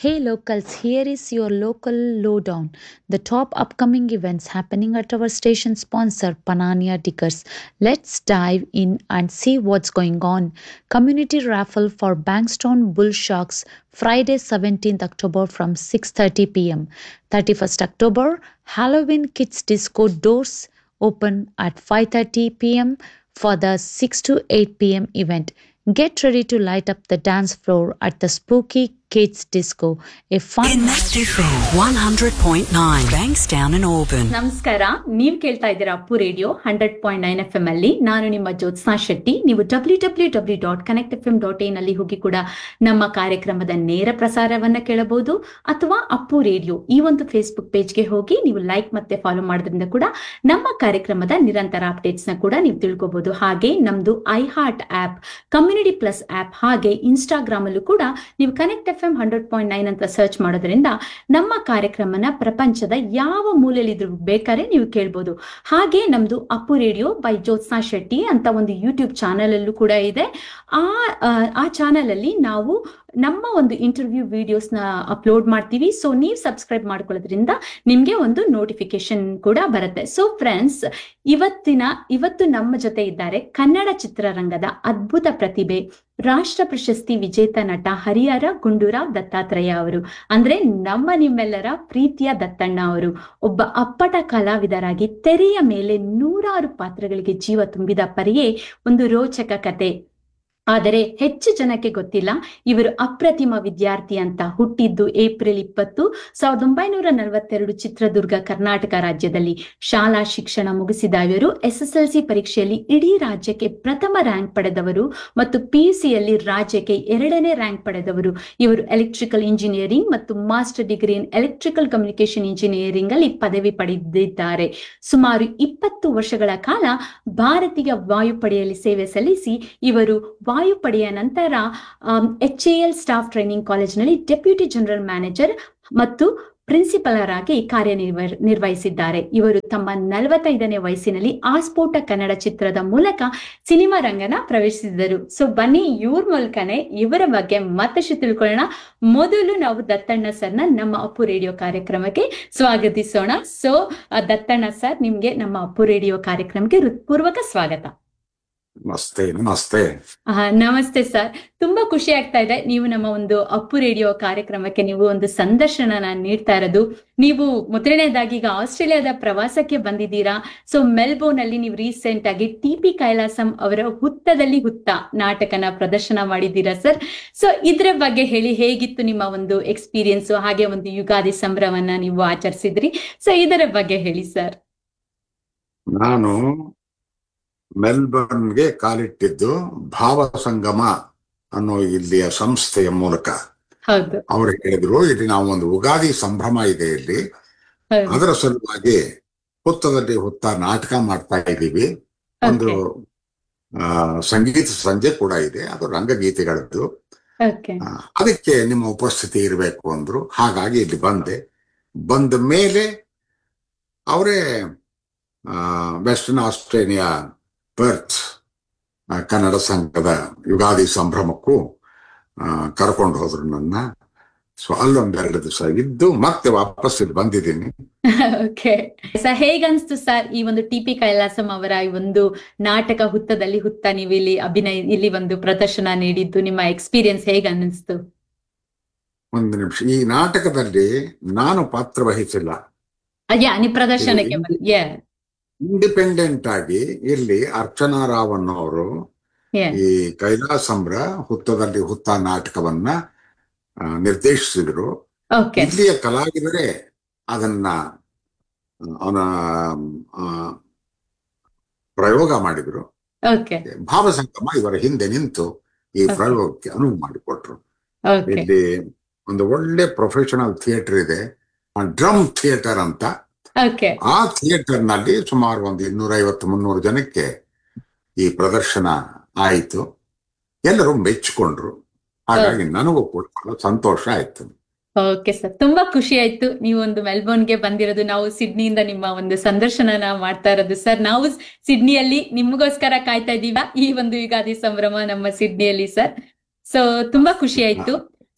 Hey locals, here is your local lowdown. The top upcoming events happening at our station sponsor Panania Diggers. Let's dive in and see what's going on. Community raffle for Bankstown Bull Sharks Friday 17th October from 6:30 pm. 31st October Halloween Kids Disco doors open at 5:30 pm for the 6 to 8 pm event. Get ready to light up the dance floor at the Spooky Kids Disco. A fun In Next FM 100.9 Bankstown and Auburn. ನಮಸ್ಕಾರ ನೀವ್ ಕೇಳ್ತಾ ಇದ್ದೀರಾ Appu radio hundred point nine F M ಅಲ್ಲಿ ನಾನು ನಿಮ್ಮ ಜ್ಯೋತ್ಸ್ನಾ ಶೆಟ್ಟಿ ನೀವು W W W dot connect F M dot in ಅಲ್ಲಿ ಹೋಗಿ ಕೂಡ ನಮ್ಮ ಕಾರ್ಯಕ್ರಮದ ನೇರ ಪ್ರಸಾರವನ್ನ ಕೇಳಬಹುದು ಅಥವಾ ಅಪ್ಪು ರೇಡಿಯೋ ಈ ಒಂದು ಫೇಸ್ಬುಕ್ ಪೇಜ್ಗೆ ಹೋಗಿ ನೀವು ಲೈಕ್ ಮತ್ತೆ ಫಾಲೋ ಮಾಡೋದ್ರಿಂದ ಕೂಡ ನಮ್ಮ ಕಾರ್ಯಕ್ರಮದ ನಿರಂತರ ಅಪ್ಡೇಟ್ಸ್ ನ ಕೂಡ ನೀವು ತಿಳ್ಕೊಬಹುದು ಹಾಗೆ ನಮ್ದು I heart app community plus app ಹಾಗೆ ಇನ್ಸ್ಟಾಗ್ರಾಮ್ ಅಲ್ಲೂ ಕೂಡ ನೀವು connect F M hundred point nine ಅಂತ ಸರ್ಚ್ ಮಾಡೋದ್ರಿಂದ ನಮ್ಮ ಕಾರ್ಯಕ್ರಮನ ಪ್ರಪಂಚದ ಯಾವ ಮೂಲೆಯಲ್ಲಿದ್ರು ಬೇಕಾದ್ರೆ ನೀವು ಕೇಳ್ಬೋದು ಹಾಗೆ ನಮ್ದು ಅಪ್ಪು ರೇಡಿಯೋ ಬೈ ಜ್ಯೋತ್ಸ್ನಾ ಶೆಟ್ಟಿ ಅಂತ ಒಂದು ಯೂಟ್ಯೂಬ್ ಚಾನಲ್ ಅಲ್ಲೂ ಕೂಡ ಇದೆ ಆ ಆ, ಆ ಚಾನಲ್ ಅಲ್ಲಿ ನಾವು ನಮ್ಮ ಒಂದು ಇಂಟರ್ವ್ಯೂ ವಿಡಿಯೋಸ್ ನ ಅಪ್ಲೋಡ್ ಮಾಡ್ತೀವಿ ಸೊ ನೀವು ಸಬ್ಸ್ಕ್ರೈಬ್ ಮಾಡ್ಕೊಳ್ಳೋದ್ರಿಂದ ನಿಮ್ಗೆ ಒಂದು ನೋಟಿಫಿಕೇಶನ್ ಕೂಡ ಬರುತ್ತೆ ಸೊ ಫ್ರೆಂಡ್ಸ್ ಇವತ್ತಿನ ಇವತ್ತು ನಮ್ಮ ಜೊತೆ ಇದ್ದಾರೆ ಕನ್ನಡ ಚಿತ್ರರಂಗದ ಅದ್ಭುತ ಪ್ರತಿಭೆ ರಾಷ್ಟ್ರ ಪ್ರಶಸ್ತಿ ವಿಜೇತ ನಟ ಹರಿಹರ ಗುಂಡೂರಾವ್ ದತ್ತಾತ್ರೇಯ ಅವರು ಅಂದ್ರೆ ನಮ್ಮ ನಿಮ್ಮೆಲ್ಲರ ಪ್ರೀತಿಯ ದತ್ತಣ್ಣ ಅವರು ಒಬ್ಬ ಅಪ್ಪಟ ಕಲಾವಿದರಾಗಿ ತೆರೆಯ ಮೇಲೆ ನೂರಾರು ಪಾತ್ರಗಳಿಗೆ ಜೀವ ತುಂಬಿದ ಪರಿಯೇ ಒಂದು ರೋಚಕ ಕತೆ ಆದರೆ ಹೆಚ್ಚು ಜನಕ್ಕೆ ಗೊತ್ತಿಲ್ಲ ಇವರು ಅಪ್ರತಿಮ ವಿದ್ಯಾರ್ಥಿ ಅಂತ ಹುಟ್ಟಿದ್ದು ಏಪ್ರಿಲ್ ಇಪ್ಪತ್ತು ಸಾವಿರದ ಒಂಬೈನೂರ ನಲವತ್ತೆರಡು ಚಿತ್ರದುರ್ಗ ಕರ್ನಾಟಕ ರಾಜ್ಯದಲ್ಲಿ ಶಾಲಾ ಶಿಕ್ಷಣ ಮುಗಿಸಿದ ಇವರು ಎಸ್ಎಸ್ಎಲ್ಸಿ ಪರೀಕ್ಷೆಯಲ್ಲಿ ಇಡೀ ರಾಜ್ಯಕ್ಕೆ ಪ್ರಥಮ ರ್ಯಾಂಕ್ ಪಡೆದವರು ಮತ್ತು ಪಿಯುಸಿಯಲ್ಲಿ ರಾಜ್ಯಕ್ಕೆ ಎರಡನೇ ರ್ಯಾಂಕ್ ಪಡೆದವರು ಇವರು ಎಲೆಕ್ಟ್ರಿಕಲ್ ಇಂಜಿನಿಯರಿಂಗ್ ಮತ್ತು master degree in electrical communication engineering ಅಲ್ಲಿ ಪದವಿ ಪಡೆದಿದ್ದಾರೆ ಸುಮಾರು ಇಪ್ಪತ್ತು ವರ್ಷಗಳ ಕಾಲ ಭಾರತೀಯ ವಾಯುಪಡೆಯಲ್ಲಿ ಸೇವೆ ಸಲ್ಲಿಸಿ ಇವರು ವಾಯುಪಡೆಯ ನಂತರ H A L staff training ಕಾಲೇಜಿನಲ್ಲಿ ಡೆಪ್ಯೂಟಿ ಜನರಲ್ ಮ್ಯಾನೇಜರ್ ಮತ್ತು ಪ್ರಿನ್ಸಿಪಲರ್ ಆಗಿ ಕಾರ್ಯನಿರ್ವ ನಿರ್ವಹಿಸಿದ್ದಾರೆ ಇವರು ತಮ್ಮ ನಲವತ್ತೈದನೇ ವಯಸ್ಸಿನಲ್ಲಿ ಆಸ್ಫೋಟ ಕನ್ನಡ ಚಿತ್ರದ ಮೂಲಕ ಸಿನಿಮಾ ರಂಗನ ಪ್ರವೇಶಿಸಿದರು ಸೊ ಬನ್ನಿ ಇವ್ರ ಮೂಲಕನೇ ಇವರ ಬಗ್ಗೆ ಮತ್ತಷ್ಟು ತಿಳ್ಕೊಳ್ಳೋಣ ಮೊದಲು ನಾವು ದತ್ತಣ್ಣ ಸರ್ನ ನಮ್ಮ ಅಪ್ಪು ರೇಡಿಯೋ ಕಾರ್ಯಕ್ರಮಕ್ಕೆ ಸ್ವಾಗತಿಸೋಣ ಸೊ ದತ್ತಣ್ಣ ಸರ್ ನಿಮ್ಗೆ ನಮ್ಮ ಅಪ್ಪು ರೇಡಿಯೋ ಕಾರ್ಯಕ್ರಮಕ್ಕೆ ಹೃತ್ಪೂರ್ವಕ ಸ್ವಾಗತ ನಮಸ್ತೆ ನಮಸ್ತೆ ಆ, ನಮಸ್ತೆ ಸರ್ ತುಂಬಾ ಖುಷಿ ಆಗ್ತಾ ಇದೆ ನೀವು ನಮ್ಮ ಒಂದು ಅಪ್ಪು ರೇಡಿಯೋ ಕಾರ್ಯಕ್ರಮಕ್ಕೆ ನೀವು ಒಂದು ಸಂದರ್ಶನನ ನೀಡ್ತಾ ಇರೋದು ನೀವು ಮೊದಲನೇದಾಗಿ ಈಗ ಆಸ್ಟ್ರೇಲಿಯಾದ ಪ್ರವಾಸಕ್ಕೆ ಬಂದಿದ್ದೀರಾ ಸೊ ಮೆಲ್ಬೋರ್ನ್ ಅಲ್ಲಿ ನೀವು ರೀಸೆಂಟ್ ಆಗಿ ಟಿ ಪಿ ಕೈಲಾಸಂ ಅವರ ಹುತ್ತದಲ್ಲಿ ಹುತ್ತ ನಾಟಕನ ಪ್ರದರ್ಶನ ಮಾಡಿದ್ದೀರಾ ಸರ್ ಸೊ ಇದ್ರ ಬಗ್ಗೆ ಹೇಳಿ ಹೇಗಿತ್ತು ನಿಮ್ಮ ಒಂದು ಎಕ್ಸ್ಪೀರಿಯನ್ಸ್ ಹಾಗೆ ಒಂದು ಯುಗಾದಿ ಸಂಭ್ರಮನ ನೀವು ಆಚರಿಸಿದ್ರಿ ಸೊ ಇದರ ಬಗ್ಗೆ ಹೇಳಿ ಸರ್ ನಾನು ಮೆಲ್ಬರ್ನ್ಗೆ ಕಾಲಿಟ್ಟಿದ್ದು ಭಾವ ಸಂಗಮ ಅನ್ನೋ ಇಲ್ಲಿಯ ಸಂಸ್ಥೆಯ ಮೂಲಕ ಹೌದು ಅವರು ಹೇಳಿದ್ರು ಇಲ್ಲಿ ನಾವು ಒಂದು ಉಗಾದಿ ಸಂಭ್ರಮ ಇದೆ ಇಲ್ಲಿ ಹೌದು ಅದರ ಸಲುವಾಗಿ ಹುತ್ತದಲ್ಲಿ ಹುತ್ತ ನಾಟಕ ಮಾಡ್ತಾ ಇದ್ದೀವಿ ಒಂದು ಓಕೆ ಆ, ಸಂಗೀತ ಸಂಜೆ ಕೂಡ ಇದೆ ಅದು ರಂಗಗೀತೆಗಳದ್ದು ಓಕೆ ಆ, ಅದಕ್ಕೆ ನಿಮ್ಮ ಉಪಸ್ಥಿತಿ ಇರಬೇಕು ಅಂದ್ರು ಹಾಗಾಗಿ ಇಲ್ಲಿ ಬಂದೆ ಬಂದ ಮೇಲೆ ಅವರೇ ವೆಸ್ಟರ್ನ್ ಆಸ್ಟ್ರೇಲಿಯಾ ಪರ್ತ್ ಆ, ಕನ್ನಡ ಸಂಘದ ಯುಗಾದಿ ಸಂಭ್ರಮಕ್ಕೂ ಆ, ಕರ್ಕೊಂಡು ಹೋದ್ರು ನನ್ನ ಸೊ ಅಲ್ಲೊಂದೆರಡು ದಿವಸ ಇದ್ದು ಮತ್ತೆ ವಾಪಸ್ ಇಲ್ಲಿ ಬಂದಿದ್ದೀನಿ ಓಕೆ ಸರ್ ಹೇಗನ್ಸ್ತು ಸರ್ ಈ ಒಂದು ಟಿ ಪಿ ಕೈಲಾಸಂ ಅವರ ಈ ಒಂದು ನಾಟಕ ಹುತ್ತದಲ್ಲಿ ಹುತ್ತ ನೀವು ಇಲ್ಲಿ ಅಭಿನಯ ಇಲ್ಲಿ ಒಂದು ಪ್ರದರ್ಶನ ನೀಡಿದ್ದು ನಿಮ್ಮ ಎಕ್ಸ್ಪೀರಿಯನ್ಸ್ ಹೇಗ ಅನ್ನಿಸ್ತು ಒಂದು ನಿಮಿಷ ಈ ನಾಟಕದಲ್ಲಿ ನಾನು ಪಾತ್ರ ವಹಿಸಿಲ್ಲ ಯಾ ನೀವು ಪ್ರದರ್ಶನಕ್ಕೆ ಇದು- ಬಂದ್ ಯಾ ಇಂಡಿಪೆಂಡೆಂಟ್ ಆಗಿ ಇಲ್ಲಿ ಅರ್ಚನಾ ರಾವ್ ಅನ್ನೋರು ಯಾ ಈ ಕೈಲಾಸಂಬ್ರ ಹುತ್ತದಲ್ಲಿ ಹುತ್ತ ನಾಟಕವನ್ನ ಆ, ನಿರ್ದೇಶಿಸಿದ್ರು ಓಕೆ ಇಲ್ಲಿಯ ಕಲಾವಿದರೇ ಅದನ್ನ ಅವನ ಆ, ಪ್ರಯೋಗ ಮಾಡಿದ್ರು ಓಕೆ ಭಾವಸಂಗಮ ಇವರ ಹಿಂದೆ ನಿಂತು ಈ Okay. ಪ್ರಯೋಗಕ್ಕೆ ಅನುವು ಮಾಡಿಕೊಟ್ರು ಓಕೆ ಇಲ್ಲಿ ಒಂದು ಒಳ್ಳೆ ಪ್ರೊಫೆಷನಲ್ ಥಿಯೇಟರ್ ಇದೆ ಡ್ರಮ್ ಥಿಯೇಟರ್ ಅಂತ ಓಕೆ ಆ ಥಿಯೇಟರ್ ನಲ್ಲಿ ಸುಮಾರು ಒಂದು ಇನ್ನೂರ ಐವತ್ತು ಮುನ್ನೂರು ಜನಕ್ಕೆ ಈ ಪ್ರದರ್ಶನ ಆಯಿತು ಎಲ್ಲರೂ ಮೆಚ್ಚಿಕೊಂಡ್ರು ಹಾಗಾಗಿ ನನಗೂ ಕೂಡ ಬಹಳ ಸಂತೋಷ ಆಯ್ತು ಓಕೆ ಸರ್ ತುಂಬಾ ಖುಷಿ ಆಯ್ತು ನೀವು ಒಂದು ಮೆಲ್ಬೋರ್ನ್ಗೆ ಬಂದಿರೋದು ನಾವು ಸಿಡ್ನಿಯಿಂದ ನಿಮ್ಮ ಒಂದು ಸಂದರ್ಶನನ ಮಾಡ್ತಾ ಇರೋದು ಸರ್ ನಾವು ಸಿಡ್ನಿಯಲ್ಲಿ ನಿಮಗೋಸ್ಕರ ಕಾಯ್ತಾ ಇದ್ದೀವ ಈ ಒಂದು ಯುಗಾದಿ ಸಂಭ್ರಮ ನಮ್ಮ ಸಿಡ್ನಿಯಲ್ಲಿ ಸರ್ ಸೊ ತುಂಬಾ ಖುಷಿ ಆಯ್ತು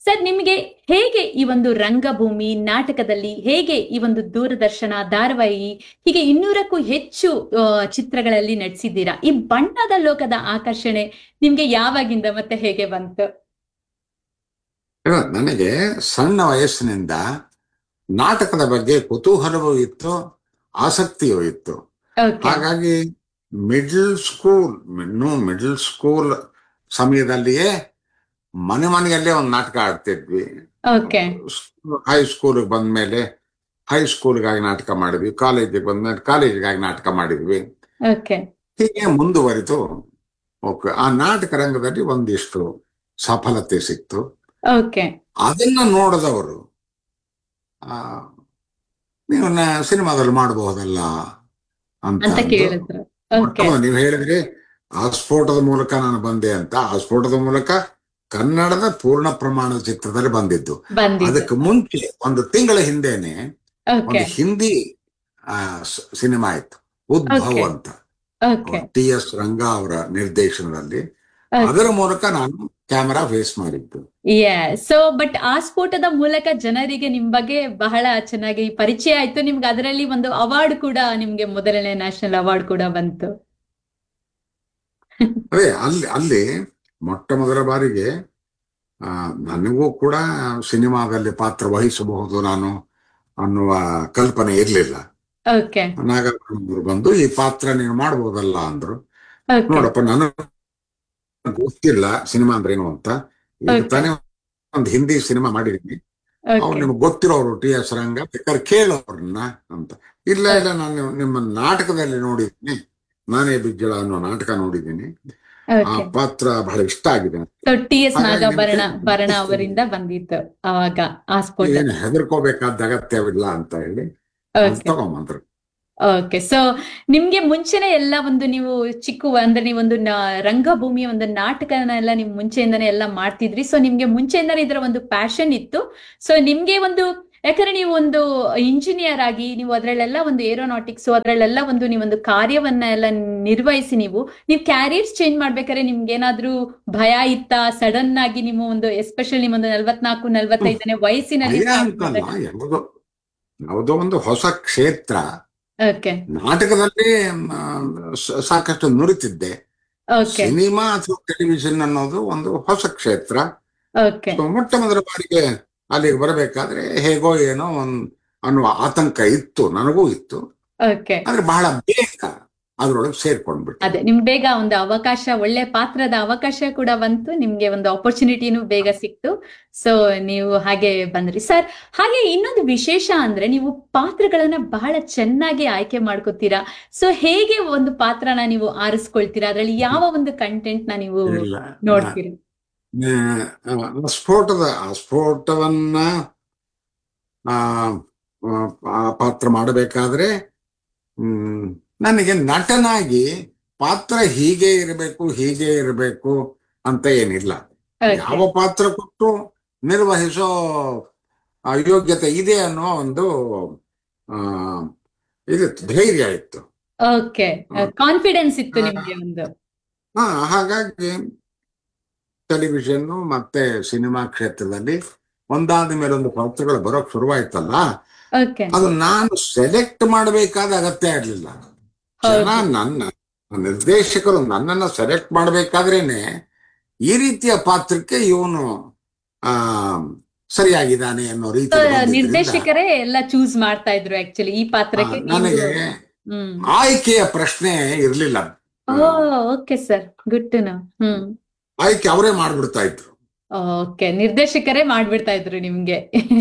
ಸರ್ ನಿಮಗೆ ಹೇಗೆ ಈ ಒಂದು ರಂಗಭೂಮಿ ನಾಟಕದಲ್ಲಿ ಹೇಗೆ ಈ ಒಂದು ದೂರದರ್ಶನ ಧಾರಾವಾಹಿ ಹೀಗೆ ಇನ್ನೂರಕ್ಕೂ ಹೆಚ್ಚು ಆ, ಚಿತ್ರಗಳಲ್ಲಿ ನಟಿಸಿದ್ದೀರಾ ಈ ಬಣ್ಣದ ಲೋಕದ ಆಕರ್ಷಣೆ ನಿಮ್ಗೆ ಯಾವಾಗಿಂದ ಮತ್ತೆ ಹೇಗೆ ಬಂತು ಇಲ್ಲ, ನನಗೆ ಸಣ್ಣ ವಯಸ್ಸಿನಿಂದ ನಾಟಕದ ಬಗ್ಗೆ ಕುತೂಹಲವೂ ಇತ್ತು ಆಸಕ್ತಿಯೂ ಇತ್ತು ಓಕೆ ಹಾಗಾಗಿ ಮಿಡ್ಲ್ ಸ್ಕೂಲ್ ಇನ್ನು ಮಿಡ್ಲ್ ಸ್ಕೂಲ್ ಸಮಯದಲ್ಲಿಯೇ ಮನೆ ಮನೆಯಲ್ಲೇ ಒಂದು ನಾಟಕ ಆಡ್ತಿದ್ವಿ ಓಕೆ ಹೈ ಸ್ಕೂಲ್ಗೆ ಬಂದ್ಮೇಲೆ ಹೈ ಸ್ಕೂಲ್ಗಾಗಿ ನಾಟಕ ಮಾಡಿದ್ವಿ ಕಾಲೇಜಿಗೆ ಬಂದ್ಮೇಲೆ ಕಾಲೇಜಿಗಾಗಿ ನಾಟಕ ಮಾಡಿದ್ವಿ ಓಕೆ ಹೀಗೆ ಮುಂದುವರಿತು ಓಕೆ ಆ ನಾಟಕ ರಂಗದಲ್ಲಿ ಒಂದಿಷ್ಟು ಸಫಲತೆ ಸಿಕ್ತು ಓಕೆ ಅದನ್ನ ನೋಡಿದವರು ಆ, ನೀವು ನ- ಸಿನಿಮಾದಲ್ಲಿ ಮಾಡಬಹುದಲ್ಲ ಅಂತ ಅಂತ ಅಂದು. ಕೇಳಿದ್ರು ಓಕೆ ಮೊಟ್ಟ ನೀವು ಹೇಳಿದ್ರಿ ಆ ಸ್ಫೋಟದ ಮೂಲಕ ನಾನು ಬಂದೆ ಅಂತ ಆ ಸ್ಫೋಟದ ಮೂಲಕ ಕನ್ನಡದ ಪೂರ್ಣ ಪ್ರಮಾಣದ ಚಿತ್ರದಲ್ಲಿ ಬಂದಿದ್ದು ಬಂದಿದ್ದು ಅದಕ್ಕೆ ಮುಂಚೆ ಒಂದು ತಿಂಗಳ ಹಿಂದೆನೆ ಓಕೆ ಒಂದು ಹಿಂದಿ ಆ, ಸ- ಸಿನಿಮಾ ಇತ್ತು ಉದ್ಭವ್ Okay. ಅಂತ ಓಕೆ ಟಿ ಎಸ್ ರಂಗ ಅವರ ನಿರ್ದೇಶನದಲ್ಲಿ ಅದರ ಮೂಲಕ ನಾನು ಕ್ಯಾಮೆರಾ ಫೇಸ್ ಮಾಡಿದ್ದು ಸೊ ಬಟ್ ಆ ಸ್ಫೋಟದ ಮೂಲಕ ಜನರಿಗೆ ನಿಮ್ ಬಗ್ಗೆ ಬಹಳ ಚೆನ್ನಾಗಿ ಪರಿಚಯ ಆಯ್ತು ನಿಮ್ಗೆ ಅದರಲ್ಲಿ ಒಂದು ಅವಾರ್ಡ್ ಕೂಡ ನಿಮ್ಗೆ ಮೊದಲನೇ ನ್ಯಾಷನಲ್ ಅವಾರ್ಡ್ ಕೂಡ ಬಂತು ಅದೇ ಅಲ್ಲಿ ಅಲ್ಲಿ ಮೊಟ್ಟ ಮೊದಲ ಬಾರಿಗೆ ಆ, ನನಗೂ ಕೂಡ ಸಿನಿಮಾದಲ್ಲಿ ಪಾತ್ರ ವಹಿಸಬಹುದು ನಾನು ಅನ್ನುವ ಕಲ್ಪನೆ ಇರಲಿಲ್ಲ ಓಕೆ ನಾಗಪ್ಪನವರು ಬಂದು ಈ ಪಾತ್ರ ನೀನು ಮಾಡಬಹುದಲ್ಲ ಅಂದ್ರು ಓಕೆ ನೋಡಪ್ಪ ನಾನು ಗೊತ್ತಿಲ್ಲ ಸಿನಿಮಾ ಅಂದ್ರೆ ಏನು ಅಂತ ಈಗ Okay. ತಾನೇ ಒಂದು ಹಿಂದಿ ಸಿನಿಮಾ ಮಾಡಿದೀನಿ ಅವ್ರು ಓಕೆ ನಿಮ್ಗೆ ಗೊತ್ತಿರೋರು ಟಿ ಎಸ್ ರಂಗ ಬೇಕಾದ್ರೆ ಕೇಳೋರ್ನ ಅಂತ ಇಲ್ಲ ಇಲ್ಲ ನಾನು ನಿಮ್ಮ ನಾಟಕದಲ್ಲಿ ನೋಡಿದ್ದೀನಿ ನಾನೇ ಬಿಜ್ಜಳ ಅನ್ನೋ ನಾಟಕ ನೋಡಿದ್ದೀನಿ ಆ ಓಕೆ ಪಾತ್ರ ಬಹಳ ಇಷ್ಟ ಆಗಿದೆ ಸೊ ಟಿ ಎಸ್ ಹಾಗಾಗಿ ನಾಗಾಭರಣ ನಿಮ್ಗೆ ಭರಣ ಅವರಿಂದ ಬಂದಿತ್ತು ಅವಾಗ ಆ ಸ್ಫೋಟ ಏನು ಹೆದರ್ಕೋಬೇಕಾದ ಅಗತ್ಯವಿಲ್ಲ ಅಂತ ಹೇಳಿ ಓಕೆ ತಗೊಂಬಂದ್ರು ಓಕೆ ಸೊ ನಿಮ್ಗೆ ಮುಂಚೆನೆ ಎಲ್ಲ ಒಂದು ನೀವು ಚಿಕ್ಕ ಅಂದ್ರೆ ನೀವೊಂದು ನ- ರಂಗಭೂಮಿಯ ಒಂದು ನಾಟಕನ ಎಲ್ಲ ನೀವು ಮುಂಚೆಯಿಂದನೇ ಎಲ್ಲ ಮಾಡ್ತಿದ್ರಿ ಸೊ ನಿಮ್ಗೆ ಮುಂಚೆಯಿಂದನೇ ಇದರ ಒಂದು ಪ್ಯಾಷನ್ ಇತ್ತು ಸೊ ನಿಮ್ಗೆ ಒಂದು ಯಾಕಂದ್ರೆ ನೀವು ಒಂದು ಇಂಜಿನಿಯರ್ ಆಗಿ ನೀವು ಅದ್ರಲ್ಲೆಲ್ಲ ಒಂದು ಏರೋನಾಟಿಕ್ಸ್ ಅದ್ರಲ್ಲೆಲ್ಲ ಒಂದು ನೀವೊಂದು ಕಾರ್ಯವನ್ನ ಎಲ್ಲ ನಿರ್ವಹಿಸಿ ನೀವು ನೀವು ಕ್ಯಾರಿಯರ್ಸ್ ಚೇಂಜ್ ಮಾಡ್ಬೇಕಾದ್ರೆ ನಿಮ್ಗೆ ಏನಾದ್ರೂ ಭಯ ಇತ್ತಾ ಸಡನ್ ಆಗಿ ನೀವು ಒಂದು ಎಸ್ಪೆಷಲಿ ನಿಮ್ಮೊಂದು ನಲ್ವತ್ನಾಲ್ಕು ನಲ್ವತ್ತೈದನೇ ವಯಸ್ಸಿನಲ್ಲಿ ಭಯ ಅಂತಲ್ಲ ಯಾವುದೋ ಯಾವುದೋ ಒಂದು ಹೊಸ ಕ್ಷೇತ್ರ ಓಕೆ ನಾಟಕದಲ್ಲಿ ಮ, ಸ- ಸಾಕಷ್ಟು ನುರಿತಿದ್ದೆ ಓಕೆ ಸಿನಿಮಾ ಅಥವಾ ಟೆಲಿವಿಷನ್ ಅನ್ನೋದು ಒಂದು ಹೊಸ ಕ್ಷೇತ್ರ ಓಕೆ ಸೊ ಮೊಟ್ಟ ಮೊದಲ ಬಾರಿಗೆ ಅಲ್ಲಿಗೆ ಬರಬೇಕಾದ್ರೆ ಹೇಗೋ ಏನೋ ಒಂದ್ ಅನ್ನುವ ಆತಂಕ ಇತ್ತು ನನಗೂ ಇತ್ತು ಓಕೆ ಆದ್ರೆ ಬಹಳ ಬೇಗ ಅದ್ರೊಳಗೆ ಸೇರ್ಕೊಂಡ್ಬಿಟ್ಟೆ ಅದೇ ನಿಮ್ಗೆ ಬೇಗ ಒಂದು ಅವಕಾಶ ಒಳ್ಳೆ ಪಾತ್ರದ ಅವಕಾಶ ಕೂಡ ಬಂತು ನಿಮ್ಗೆ ಒಂದು ಆಪರ್ಚುನಿಟಿನೂ ಬೇಗ ಸಿಕ್ತು ಸೊ ನೀವು ಹಾಗೆ ಬಂದ್ರಿ ಸರ್ ಹಾಗೆ ಇನ್ನೊಂದು ವಿಶೇಷ ಅಂದ್ರೆ ನೀವು ಪಾತ್ರಗಳನ್ನ ಬಹಳ ಚೆನ್ನಾಗಿ ಆಯ್ಕೆ ಮಾಡ್ಕೋತೀರಾ ಸೊ ಹೇಗೆ ಒಂದು ಪಾತ್ರನ ನೀವು ಆರಿಸ್ಕೊಳ್ತೀರಾ ಅದ್ರಲ್ಲಿ ಯಾವ ಒಂದು ಕಂಟೆಂಟ್ ನ ನೀವು ಇಲ್ಲ ನೋಡ್ತೀರಾ ಆ, ಆ ಸ್ಫೋಟದ ಆ ಸ್ಫೋಟವನ್ನ ಆ ಆ, ಆ ಪಾತ್ರ ಮಾಡಬೇಕಾದ್ರೆ ಹ್ಮ್ ನನಗೆ ನಟನಾಗಿ ಪಾತ್ರ ಹೀಗೆ ಇರಬೇಕು ಹೀಗೆ ಇರಬೇಕು ಅಂತ ಏನಿಲ್ಲ Okay. ಯಾವ ಪಾತ್ರ ಕೊಟ್ಟು ನಿರ್ವಹಿಸೋ ಆ, ಯೋಗ್ಯತೆ ಇದೆ ಅನ್ನೋ ಒಂದು ಆ ಇದು ಧೈರ್ಯ ಇತ್ತು ಓಕೆ ಕಾನ್ಫಿಡೆನ್ಸ್ ಇತ್ತು ಹಾ. ನಿಮ್ಗೆ ಒಂದು ಹಾ ಹಾಗಾಗಿ ಟೆಲಿವಿಷನ್ ಮತ್ತೆ ಸಿನಿಮಾ ಕ್ಷೇತ್ರದಲ್ಲಿ ಒಂದಾದ ಮೇಲೆ ಒಂದು ಪಾತ್ರಗಳು ಬರೋಕ್ ಶುರುವಾಯ್ತಲ್ಲ ಓಕೆ ಅದು ನಾನು ಸೆಲೆಕ್ಟ್ ಮಾಡಬೇಕಾದ ಅಗತ್ಯ ಇರಲಿಲ್ಲ ಜನ ಹೌದು. ನನ್ನ ನಿರ್ದೇಶಕರು ನನ್ನನ್ನ ಸೆಲೆಕ್ಟ್ ಮಾಡಬೇಕಾದ್ರೇನೆ ಈ ರೀತಿಯ ಪಾತ್ರಕ್ಕೆ ಇವನು ಆ ಸರಿಯಾಗಿದ್ದಾನೆ ಅನ್ನೋ ರೀತಿ ನಿರ್ದೇಶಕರೇ ಎಲ್ಲ ಚೂಸ್ ಮಾಡ್ತಾ ಇದ್ರು ಆಕ್ಚುಲಿ ಈ ಪಾತ್ರಕ್ಕೆ ನೀವು ನನಗೆ ಹ್ಮ್ ಆಯ್ಕೆಯ ಪ್ರಶ್ನೆ ಇರ್ಲಿಲ್ಲ oh okay sir good to know hmm ಆಯ್ಕೆ ಅವರೇ ಮಾಡ್ಬಿಡ್ತಾ ಇದ್ರು ಓಕೆ ನಿರ್ದೇಶಕರೇ ಮಾಡ್ಬಿಡ್ತಾ ಇದ್ರು ನಿಮ್ಗೆ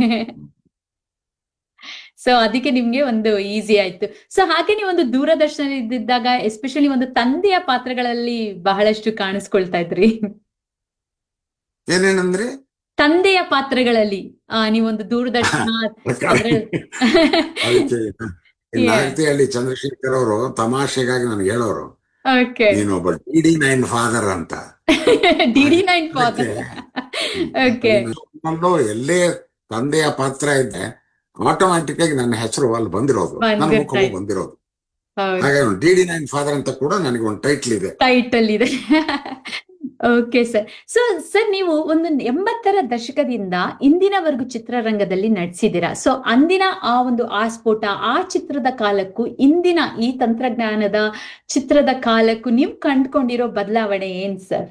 ಸೊ ಅದಕ್ಕೆ ನಿಮ್ಗೆ ಒಂದು ಈಸಿ ಆಯ್ತು ಸೊ ಹಾಗೆ ನೀವು ಒಂದು ದೂರದರ್ಶನ ಇದ್ದಿದ್ದಾಗ ಎಸ್ಪೆಷಲಿ ಒಂದು ತಂದೆಯ ಪಾತ್ರಗಳಲ್ಲಿ ಬಹಳಷ್ಟು ಕಾಣಿಸ್ಕೊಳ್ತಾ ಇದ್ರಿ ಏನೇನಂದ್ರೆ ತಂದೆಯ ಪಾತ್ರಗಳಲ್ಲಿ ಆ ನೀವೊಂದು ದೂರದರ್ಶನ ಅದ್ರಲ್ಲಿ- ಅದಕ್ಕೆ Yeah. ನಾಗತಿಹಳ್ಳಿ ಚಂದ್ರಶೇಖರ್ ಅವರು ತಮಾಷೆಗಾಗಿ ನನಗೆ ಹೇಳೋರು ಓಕೆ ನೀನು ಒಬ್ಬ ಡಿ ಡಿ ನೈನ್ ಫಾದರ್ ಅಂತ D D nine father okay ನನ್ನಲ್ಲೂ ಎಲ್ಲೇ ತಂದೆಯ ಪಾತ್ರ ಇದೆ ಆಟೋಮ್ಯಾಟಿಕ್ ಆಗಿ ನನ್ನ ಹೆಸರು ಅಲ್ಲಿ ಬಂದಿರೋದು ನನ್ನ ಬಂದಿರ್ತಾ ಮುಖವು ಇದೆ. ಬಂದಿರೋದು ಹೌದು ಹಾಗಾಗಿ ಡಿ ಡಿ ನೈನ್ ಫಾದರ್ ಅಂತ ಕೂಡ ನನಗೆ ಒಂದು ಟೈಟ್ಲ್ ಇದೆ ಟೈಟಲ್ ಇದೆ ಓಕೆ ಸರ್ ಸೊ ಸರ್ ನೀವು ಒಂದು ಎಂಬತ್ತರ ದಶಕದಿಂದ ಇಂದಿನವರೆಗೂ ಚಿತ್ರರಂಗದಲ್ಲಿ ನಟಿಸಿದ್ದೀರಾ ಸೊ ಅಂದಿನ ಆ ಒಂದು ಆಸ್ಫೋಟ ಆ ಚಿತ್ರದ ಕಾಲಕ್ಕೂ ಇಂದಿನ ಈ ತಂತ್ರಜ್ಞಾನದ ಚಿತ್ರದ ಕಾಲಕ್ಕೂ ನೀವು ಕಂಡುಕೊಂಡಿರೋ ಬದಲಾವಣೆ ಏನ್ ಸರ್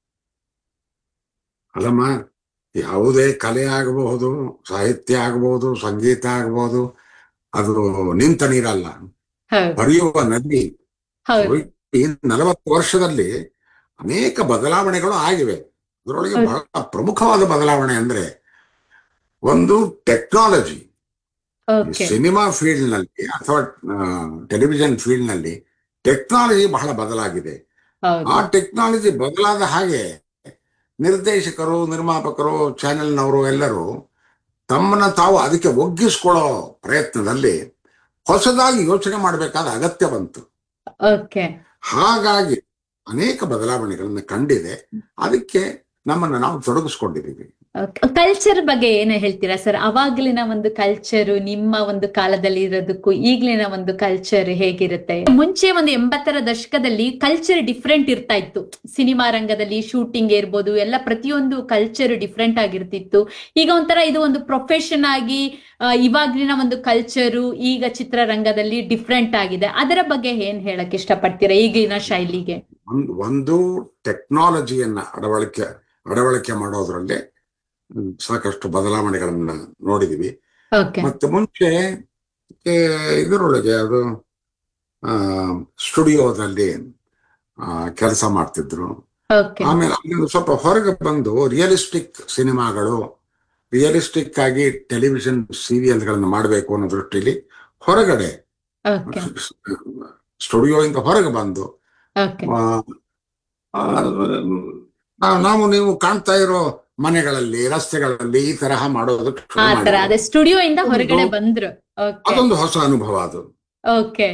ಅಲ್ಲಮ್ಮ ಯಾವುದೇ ಕಲೆ ಆಗಬಹುದು ಸಾಹಿತ್ಯ ಆಗಬಹುದು ಸಂಗೀತ ಆಗಬಹುದು ಅದು ನಿಂತ ನೀರಲ್ಲ ಹೌದು ಹರಿಯುವ ನದಿ ಹೌದು ಈ ನಲವತ್ತು ವರ್ಷದಲ್ಲಿ ಅನೇಕ ಬದಲಾವಣೆಗಳು ಆಗಿವೆ ಅದರೊಳಗೆ ಹೌದು. ಬಹಳ ಪ್ರಮುಖವಾದ ಬದಲಾವಣೆ ಅಂದ್ರೆ ಒಂದು ಟೆಕ್ನಾಲಜಿ ಓಕೆ ಸಿನಿಮಾ ಫೀಲ್ಡ್ ನಲ್ಲಿ ಅಥವಾ ಟೆಲಿವಿಷನ್ ಫೀಲ್ಡ್ ನಲ್ಲಿ ಟೆಕ್ನಾಲಜಿ ಬಹಳ ಬದಲಾಗಿದೆ ಆ ಹೌದು ಟೆಕ್ನಾಲಜಿ ಬದಲಾದ ಹಾಗೆ ನಿರ್ದೇಶಕರು ನಿರ್ಮಾಪಕರು ಚಾನೆಲ್ನವರು ಎಲ್ಲರೂ ತಮ್ಮನ್ನ ತಾವು ಅದಕ್ಕೆ ಒಗ್ಗಿಸ್ಕೊಳ್ಳೋ ಪ್ರಯತ್ನದಲ್ಲಿ ಹೊಸದಾಗಿ ಯೋಚನೆ ಮಾಡಬೇಕಾದ ಅಗತ್ಯ ಬಂತು ಓಕೆ ಹಾಗಾಗಿ ಅನೇಕ ಬದಲಾವಣೆಗಳನ್ನ ಕಂಡಿದೆ ಅದಕ್ಕೆ ನಮ್ಮನ್ನ ನಾವು ತೊಡಗಿಸ್ಕೊಂಡಿದ್ದೀವಿ ಕಲ್ಚರ್ ಬಗ್ಗೆ ಏನು ಹೇಳ್ತೀರಾ ಸರ್ ಅವಾಗ್ಲಿನ ಒಂದು ಕಲ್ಚರ್ ನಿಮ್ಮ ಒಂದು ಕಾಲದಲ್ಲಿ ಇರೋದಕ್ಕೂ ಈಗ್ಲಿನ ಒಂದು ಕಲ್ಚರ್ ಹೇಗಿರುತ್ತೆ ಮುಂಚೆ ಒಂದು ಎಂಬತ್ತರ ದಶಕದಲ್ಲಿ ಕಲ್ಚರ್ ಡಿಫ್ರೆಂಟ್ ಇರ್ತಾ ಇತ್ತು ಸಿನಿಮಾ ರಂಗದಲ್ಲಿ ಶೂಟಿಂಗ್ ಇರ್ಬೋದು ಎಲ್ಲ ಪ್ರತಿಯೊಂದು ಕಲ್ಚರ್ ಡಿಫ್ರೆಂಟ್ ಆಗಿರ್ತಿತ್ತು ಈಗ ಒಂಥರ ಇದು ಒಂದು ಪ್ರೊಫೆಷನ್ ಆಗಿ ಆ, ಇವಾಗ್ಲಿನ ಒಂದು ಕಲ್ಚರು ಈಗ ಚಿತ್ರರಂಗದಲ್ಲಿ ಡಿಫ್ರೆಂಟ್ ಆಗಿದೆ ಅದರ ಬಗ್ಗೆ ಏನ್ ಹೇಳಕ್ ಇಷ್ಟಪಡ್ತೀರಾ ಈಗಿನ ಶೈಲಿಗೆ ಒಂದ್- ಒಂದು ಟೆಕ್ನಾಲಜಿಯನ್ನ ಅಳವಡಿಕೆ ಅಳವಡಿಕೆ ಮಾಡೋದ್ರಲ್ಲಿ ಹ್ಮ್, ಸಾಕಷ್ಟು ಬದಲಾವಣೆಗಳನ್ನ ನೋಡಿದೀವಿ ಓಕೆ ಮತ್ತೆ ಮುಂಚೆ ಏ, ಇದರೊಳಗೆ ಅದು ಆ ಸ್ಟುಡಿಯೋದಲ್ಲಿ ಕೆಲಸ ಮಾಡ್ತಿದ್ರು ಓಕೆ ಆಮೇಲೆ ಅಲ್ಲಿಂದ ಸ್ವಲ್ಪ ಹೊರಗೆ ಬಂದು ರಿಯಲಿಸ್ಟಿಕ್ ಸಿನಿಮಾಗಳು ರಿಯಲಿಸ್ಟಿಕ್ ಆಗಿ ಟೆಲಿವಿಷನ್ ಸೀರಿಯಲ್ಗಳನ್ನು ಮಾಡಬೇಕು ಅನ್ನೋ ದೃಷ್ಟಿಲಿ ಹೊರಗಡೆ ಓಕೆ ಸ್ಟುಡಿಯೋ ಇಂದ ಹೊರಗೆ ಬಂದು ಓಕೆ ಆ, ಆ, ನಾ- ನಾವು ನೀವು ಕಾಣ್ತಾ ಇರೋ ಮನೆಗಳಲ್ಲಿ ರಸ್ತೆಗಳಲ್ಲಿ ಈ ತರಹ ಮಾಡೋದಕ್ಕೆ ಶುರು ಆ ತರ ಮಾಡಿದ್ರು. ಅದೇ ಸ್ಟುಡಿಯೋ ಇಂದ ಒಂದು- ಹೊರಗಡೆ ಬಂದ್ರು ಓಕೆ ಅದೊಂದು ಹೊಸ ಅನುಭವ ಅದು ಓಕೆ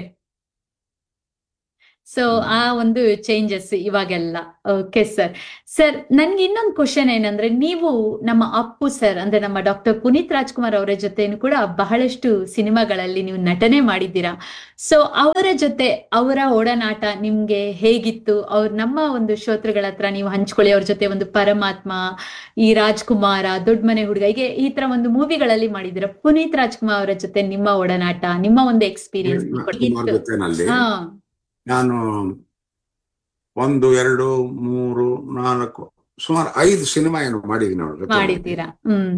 ಸೊ ಆ ಒಂದು ಚೇಂಜಸ್ ಇವಾಗೆಲ್ಲ ಓಕೆ ಸರ್ ಸರ್ ನನ್ಗೆ ಇನ್ನೊಂದು ಕ್ವಶನ್ ಏನಂದ್ರೆ ನೀವು ನಮ್ಮ ಅಪ್ಪು ಸರ್ ಅಂದ್ರೆ ನಮ್ಮ ಡಾಕ್ಟರ್ ಪುನೀತ್ ರಾಜ್ಕುಮಾರ್ ಅವರ ಜೊತೆನೂ ಕೂಡ ಬಹಳಷ್ಟು ಸಿನಿಮಾಗಳಲ್ಲಿ ನೀವು ನಟನೆ ಮಾಡಿದ್ದೀರಾ ಸೊ ಅವರ ಜೊತೆ ಅವರ ಒಡನಾಟ ನಿಮ್ಗೆ ಹೇಗಿತ್ತು ಅವ್ರ ನಮ್ಮ ಒಂದು ಶ್ರೋತೃಗಳ ಹತ್ರ ನೀವು ಹಂಚ್ಕೊಳ್ಳಿ ಅವ್ರ ಜೊತೆ ಒಂದು ಪರಮಾತ್ಮ ಈ ರಾಜ್ಕುಮಾರ ದೊಡ್ಡ ಮನೆ ಹುಡುಗ ಹೀಗೆ ಈ ತರ ಒಂದು ಮೂವಿಗಳಲ್ಲಿ ಮಾಡಿದ್ದೀರಾ ಪುನೀತ್ ರಾಜ್ಕುಮಾರ್ ಅವರ ಜೊತೆ ನಿಮ್ಮ ಒಡನಾಟ ನಿಮ್ಮ ಒಂದು ಎಕ್ಸ್ಪೀರಿಯನ್ಸ್ ಕುಮಾರ್ ಜೊತೆನಲ್ಲಿ ಹಾ ನಾನು ಒಂದು ಎರಡು ಮೂರು ನಾಲ್ಕು ಸುಮಾರು ಐದು ಸಿನಿಮಾ ಏನು ಮಾಡಿದ್ದೀನಿ ಅವ್ರ ಜೊತೆ ಮಾಡಿದ್ದೀರಾ ಹ್ಮ್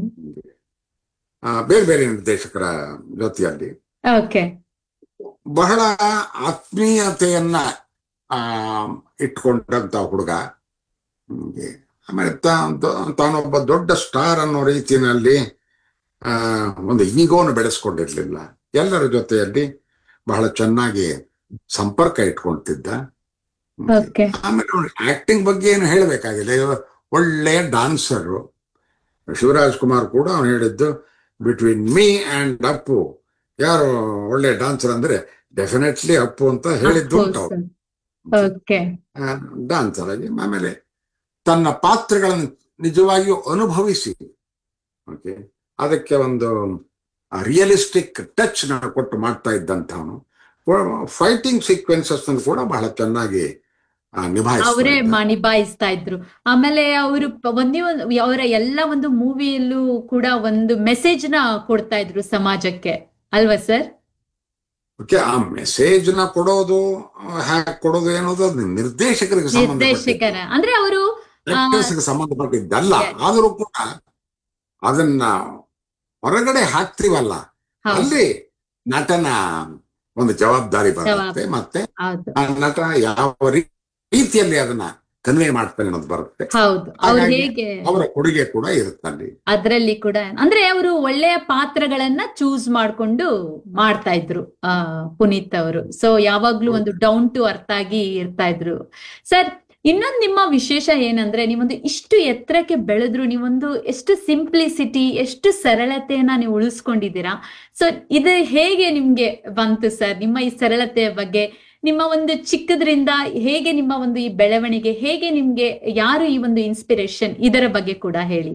ಆ, ಬೇರೆ ಬೇರೆ ನಿರ್ದೇಶಕರ ಜೊತೆಯಲ್ಲಿ ಓಕೆ ಬಹಳ ಆತ್ಮೀಯತೆಯನ್ನ ಆ ಇಟ್ಕೊಂಡಂತ ಹುಡುಗ ಹ್ಮ್. ಆಮೇಲೆ ತಾ- ತ- ತಾನೊಬ್ಬ ದೊಡ್ಡ ಸ್ಟಾರ್ ಅನ್ನೋ ರೀತಿಯಲ್ಲಿ ಆ ಒಂದು ಈಗೋನು ಬೆಳೆಸ್ಕೊಂಡಿರ್ಲಿಲ್ಲ ಎಲ್ಲರ ಜೊತೆಯಲ್ಲಿ ಬಹಳ ಚೆನ್ನಾಗಿ ಸಂಪರ್ಕ ಇಟ್ಕೊಳ್ತಿದ್ದ ಹ್ಮ್. ಓಕೆ ಆಮೇಲೆ ಅವ್ನು ಆಕ್ಟಿಂಗ್ ಬಗ್ಗೆ ಏನು ಹೇಳಬೇಕಾಗಿಲ್ಲ ಇವ ಒಳ್ಳೆಯ ಡಾನ್ಸರು ಶಿವರಾಜ್ ಕುಮಾರ್ ಕೂಡ ಅವನು ಹೇಳಿದ್ದು ಬಿಟ್ವೀನ್ ಮೀ ಅಂಡ್ ಅಪ್ಪು ಯಾರು ಒಳ್ಳೆ ಡಾನ್ಸರ್ ಅಂದ್ರೆ ಡೆಫಿನೆಟ್ಲಿ ಅಪ್ಪು ಅಂತ ಹೇಳಿದ್ದು ಉಂಟು ಅವ್ರು. ಓಕೆ ಡಾನ್ಸರ್ ಆಗಿ ಆಮೇಲೆ ತನ್ನ ಪಾತ್ರಗಳನ್ನು ನಿಜವಾಗಿಯೂ ಅನುಭವಿಸಿ ಓಕೆ ಅದಕ್ಕೆ ಒಂದು ರಿಯಲಿಸ್ಟಿಕ್ ಟಚ್ ನ ಕೊಟ್ಟು ಮಾಡ್ತಾ ಇದ್ದಂಥವನು ಫೈಟಿಂಗ್ ಸೀಕ್ವೆನ್ಸಸ್ ಕೂಡ ಬಹಳ ಚೆನ್ನಾಗಿ ಆ, ನಿಭಾಯಿಸ್ತಾ ಅವರೇ ಇದ್ದ. ನಿಭಾಯಿಸ್ತಾ ಇದ್ರು ಆಮೇಲೆ ಅವರು ಒಂದೇ ಒಂದು ಅವರ ಎಲ್ಲ ಒಂದು ಮೂವಿಯಲ್ಲೂ ಕೂಡ ಒಂದು ಮೆಸೇಜ್ ನ ಕೊಡ್ತಾ ಇದ್ರು ಸಮಾಜಕ್ಕೆ ಅಲ್ವಾ ಸರ್ ಓಕೆ ಆ ಮೆಸೇಜ್ ನ ಕೊಡೋದು ಹ್ಯಾಕ್ ಕೊಡೋದು ಏನೋದು ಅದು ನಿರ್ದೇಶಕರಿಗೆ ನಿರ್ದೇಶಕರ ಅಂದ್ರೆ ಅವರು ಸಂಬಂಧಪಟ್ಟಿದ್ದು ಸಂಬಂಧಪಟ್ಟಿದ್ದಲ್ಲ Yes. ಆದರೂ ಕೂಡ ಅದನ್ನ ಹೊರಗಡೆ ಹಾಕ್ತಿವಲ್ಲ ಹೌದು ಅಲ್ಲಿ ನಟನ ಒಂದು ಜವಾಬ್ದಾರಿ ಬರುತ್ತೆ ಜವಾಬ್ದಾರಿ. ಮತ್ತೆ ಹೌದು ಆ ನಟ ಯಾವ ರೀ- ರೀತಿಯಲ್ಲಿ ಅದನ್ನ ಕನ್ವೆ ಮಾಡ್ತಾನೆ ಅನ್ನೋದು ಬರುತ್ತೆ ಹೌದು ಅವ್ರು ಹಾಗಾಗಿ ಹೇಗೆ ಅವರ ಕೊಡುಗೆ ಕೂಡ ಇರುತ್ತೆ ಅಲ್ಲಿ ಅದ್ರಲ್ಲಿ ಕೂಡ ಅಂದ್ರೆ ಅವರು ಒಳ್ಳೆಯ ಪಾತ್ರಗಳನ್ನ ಚೂಸ್ ಮಾಡ್ಕೊಂಡು ಮಾಡ್ತಾ ಇದ್ರು ಆ ಪುನೀತ್ ಅವರು ಸೊ ಯಾವಾಗ್ಲೂ ಒಂದು ಡೌನ್ ಟು ಅರ್ಥ ಆಗಿ ಇರ್ತಾ ಇದ್ರು ಸರ್ ಇನ್ನೊಂದು ನಿಮ್ಮ ವಿಶೇಷ ಏನಂದ್ರೆ ನೀವೊಂದು ಇಷ್ಟು ಎತ್ತರಕ್ಕೆ ಬೆಳೆದ್ರು ನೀವೊಂದು ಎಷ್ಟು ಸಿಂಪ್ಲಿಸಿಟಿ ಎಷ್ಟು ಸರಳತೆಯನ್ನ ನೀವು ಉಳಿಸ್ಕೊಂಡಿದ್ದೀರಾ ಸೊ ಇದು ಹೇಗೆ ನಿಮ್ಗೆ ಬಂತು ಸರ್ ನಿಮ್ಮ ಈ ಸರಳತೆಯ ಬಗ್ಗೆ ನಿಮ್ಮ ಒಂದು ಚಿಕ್ಕದ್ರಿಂದ ಹೇಗೆ ನಿಮ್ಮ ಒಂದು ಈ ಬೆಳವಣಿಗೆ ಹೇಗೆ ನಿಮ್ಗೆ ಯಾರು ಈ ಒಂದು ಇನ್ಸ್ಪಿರೇಷನ್ ಇದರ ಬಗ್ಗೆ ಕೂಡ ಹೇಳಿ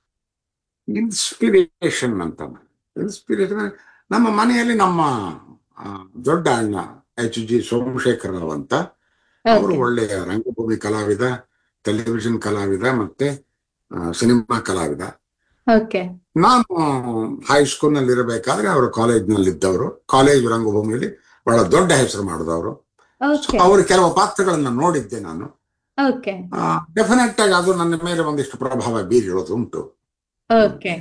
ಇನ್ಸ್ಪಿರೇಷನ್ ಅಂತ ಇನ್ಸ್ಪಿರೇಷನ್ ನಮ್ಮ ಮನೆಯಲ್ಲಿ ನಮ್ಮ ಆ, ದೊಡ್ಡ ಅಣ್ಣ ಎಚ್ ಜಿ ಸೋಮಶೇಖರ್ ರಾವ್ ಅಂತ ಅವರು Okay. ಒಳ್ಳೆಯ ರಂಗಭೂಮಿ ಕಲಾವಿದ ಟೆಲಿವಿಷನ್ ಕಲಾವಿದ ಮತ್ತೆ ಆ, ಸಿನಿಮಾ ಕಲಾವಿದ ಓಕೆ ನಾನು ಹೈಸ್ಕೂಲ್ ನಲ್ಲಿ ಇರಬೇಕಾದ್ರೆ ಅವರು ಕಾಲೇಜ್ ನಲ್ಲಿ ಇದ್ದವರು ಕಾಲೇಜ್ ರಂಗಭೂಮಿಯಲ್ಲಿ ಬಹಳ ದೊಡ್ಡ ಹೆಸರು ಮಾಡಿದವರು ಓಕೆ ಅವರು ಕೆಲವು ಪಾತ್ರಗಳನ್ನ ನೋಡಿದ್ದೆ ನಾನು ಓಕೆ ಡೆಫಿನೆಟ್ ಆಗಿ ಅದು ನನ್ನ ಮೇಲೆ ಒಂದಿಷ್ಟು ಪ್ರಭಾವ ಬೀರಿರೋದು ಉಂಟು ಓಕೆ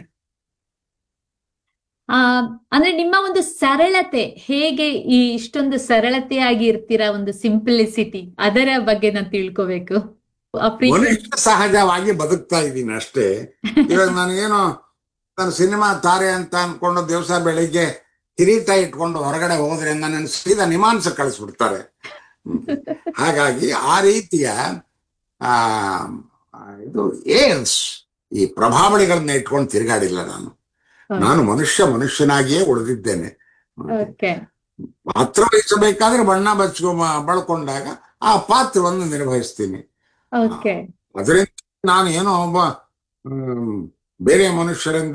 ಆ ಅಂದ್ರೆ ನಿಮ್ಮ ಒಂದು ಸರಳತೆ ಹೇಗೆ ಈ ಇಷ್ಟೊಂದು ಸರಳತೆಯಾಗಿ ಇರ್ತೀರಾ ಒಂದು ಸಿಂಪ್ಲಿಸಿಟಿ ಅದರ ಬಗ್ಗೆ ನಾನು ತಿಳ್ಕೋಬೇಕು ಅಪ್ರಿಷಿಯೇಟ್ ಮನುಷ್ಯ ಸಹಜವಾಗಿ ಬದುಕ್ತಾ ಇದ್ದೀನಿ ಅಷ್ಟೇ ಇವಾಗ ನನಗೇನೋ ನಾನು ಸಿನಿಮಾ ತಾರೆ ಅಂತ ಅನ್ಕೊಂಡು ದಿವಸ ಬೆಳಿಗ್ಗೆ ಕಿರೀಟ ಇಟ್ಕೊಂಡು ಹೊರಗಡೆ ಹೋದ್ರೆ ನನ್ನ ಸೀದಾ ನಿಮಾನ್ಸ ಕಳಿಸ್ಬಿಡ್ತಾರೆ ಹ್ಮ್. ಹಾಗಾಗಿ ಆ ರೀತಿಯ ಆ ಇದು ಏನ್ಸ್ ಈ ಪ್ರಭಾವಳಿಗಳನ್ನ ಇಟ್ಕೊಂಡು ತಿರುಗಾಡಿಲ್ಲ ನಾನು ನಾನು ಮನುಷ್ಯ ಮನುಷ್ಯನಾಗಿಯೇ ಉಳಿದಿದ್ದೇನೆ ಓಕೆ ಪಾತ್ರ ವಹಿಸಬೇಕಾದ್ರೆ ಬಣ್ಣ ಬಚ್ಕೊ ಬಳಕೊಂಡಾಗ ಆ ಪಾತ್ರವನ್ನು ನಿರ್ವಹಿಸ್ತೀನಿ ಓಕೆ ಅದರಿಂದ ನಾನು ಏನೋ ಒಬ್ಬ ಹ್ಮ್, ಬೇರೆ ಮನುಷ್ಯರಿಂದ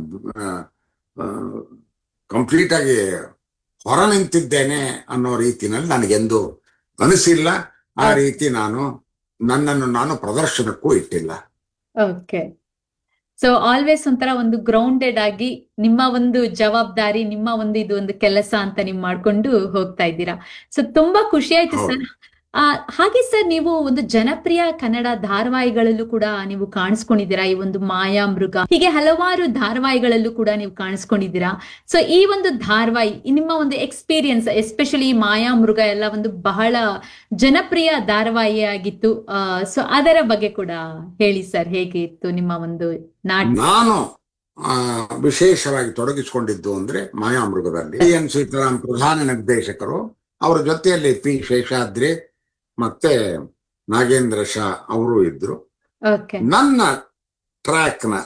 ಕಂಪ್ಲೀಟ್ ಆಗಿ ಹೊರ ನಿಂತಿದ್ದೇನೆ ಅನ್ನೋ ರೀತಿನಲ್ಲಿ ನನಗೆಂದು ಅನಿಸಿಲ್ಲ ಆ Okay. ರೀತಿ ನಾನು ನನ್ನನ್ನು ನಾನು ಪ್ರದರ್ಶನಕ್ಕೂ ಇಟ್ಟಿಲ್ಲ ಓಕೆ ಸೊ ಆಲ್ವೇಸ್ ಒಂಥರ ಒಂದು ಗ್ರೌಂಡೆಡ್ ಆಗಿ ನಿಮ್ಮ ಒಂದು ಜವಾಬ್ದಾರಿ ನಿಮ್ಮ ಒಂದು ಇದು ಒಂದು ಕೆಲಸ ಅಂತ ನೀವು ಮಾಡ್ಕೊಂಡು ಹೋಗ್ತಾ ಇದ್ದೀರಾ ಸೊ ತುಂಬಾ ಖುಷಿ ಆಯ್ತು ಹೌದು. ಸರ್ ಆ ಹಾಗೆ ಸರ್ ನೀವು ಒಂದು ಜನಪ್ರಿಯ ಕನ್ನಡ ಧಾರಾವಾಹಿಗಳಲ್ಲೂ ಕೂಡ ನೀವು ಕಾಣಿಸ್ಕೊಂಡಿದ್ದೀರಾ ಈ ಒಂದು ಮಾಯಾ ಮೃಗ ಹೀಗೆ ಹಲವಾರು ಧಾರಾವಾಹಿಗಳಲ್ಲೂ ಕೂಡ ನೀವು ಕಾಣಿಸ್ಕೊಂಡಿದ್ದೀರಾ ಸೊ ಈ ಒಂದು ಧಾರಾವಾಹಿ ಈ ನಿಮ್ಮ ಒಂದು ಎಕ್ಸ್ಪೀರಿಯನ್ಸ್ ಎಸ್ಪೆಷಲಿ ಮಾಯಾ ಮೃಗ ಎಲ್ಲ ಒಂದು ಬಹಳ ಜನಪ್ರಿಯ ಧಾರಾವಾಹಿ ಆಗಿತ್ತು ಸೊ ಅದರ ಬಗ್ಗೆ ಕೂಡ ಹೇಳಿ ಸರ್ ಹೇಗೆ ಇತ್ತು ನಿಮ್ಮ ಒಂದು ನಾಟ ನಾನು ಆ, ವಿಶೇಷವಾಗಿ ತೊಡಗಿಸಿಕೊಂಡಿದ್ದು ಅಂದ್ರೆ ಮಾಯಾಮೃಗದಲ್ಲಿ ಎನ್ ಸೀತಾರಾಮ್ ಪ್ರಧಾನ ನಿರ್ದೇಶಕರು ಅವರ ಜೊತೆಯಲ್ಲಿ ಪಿ ಶೇಷಾದ್ರಿ ಮತ್ತೆ ನಾಗೇಂದ್ರ ಶಾ ಅವರು ಇದ್ರು ಓಕೆ ನನ್ನ ಟ್ರ್ಯಾಕ್ ನ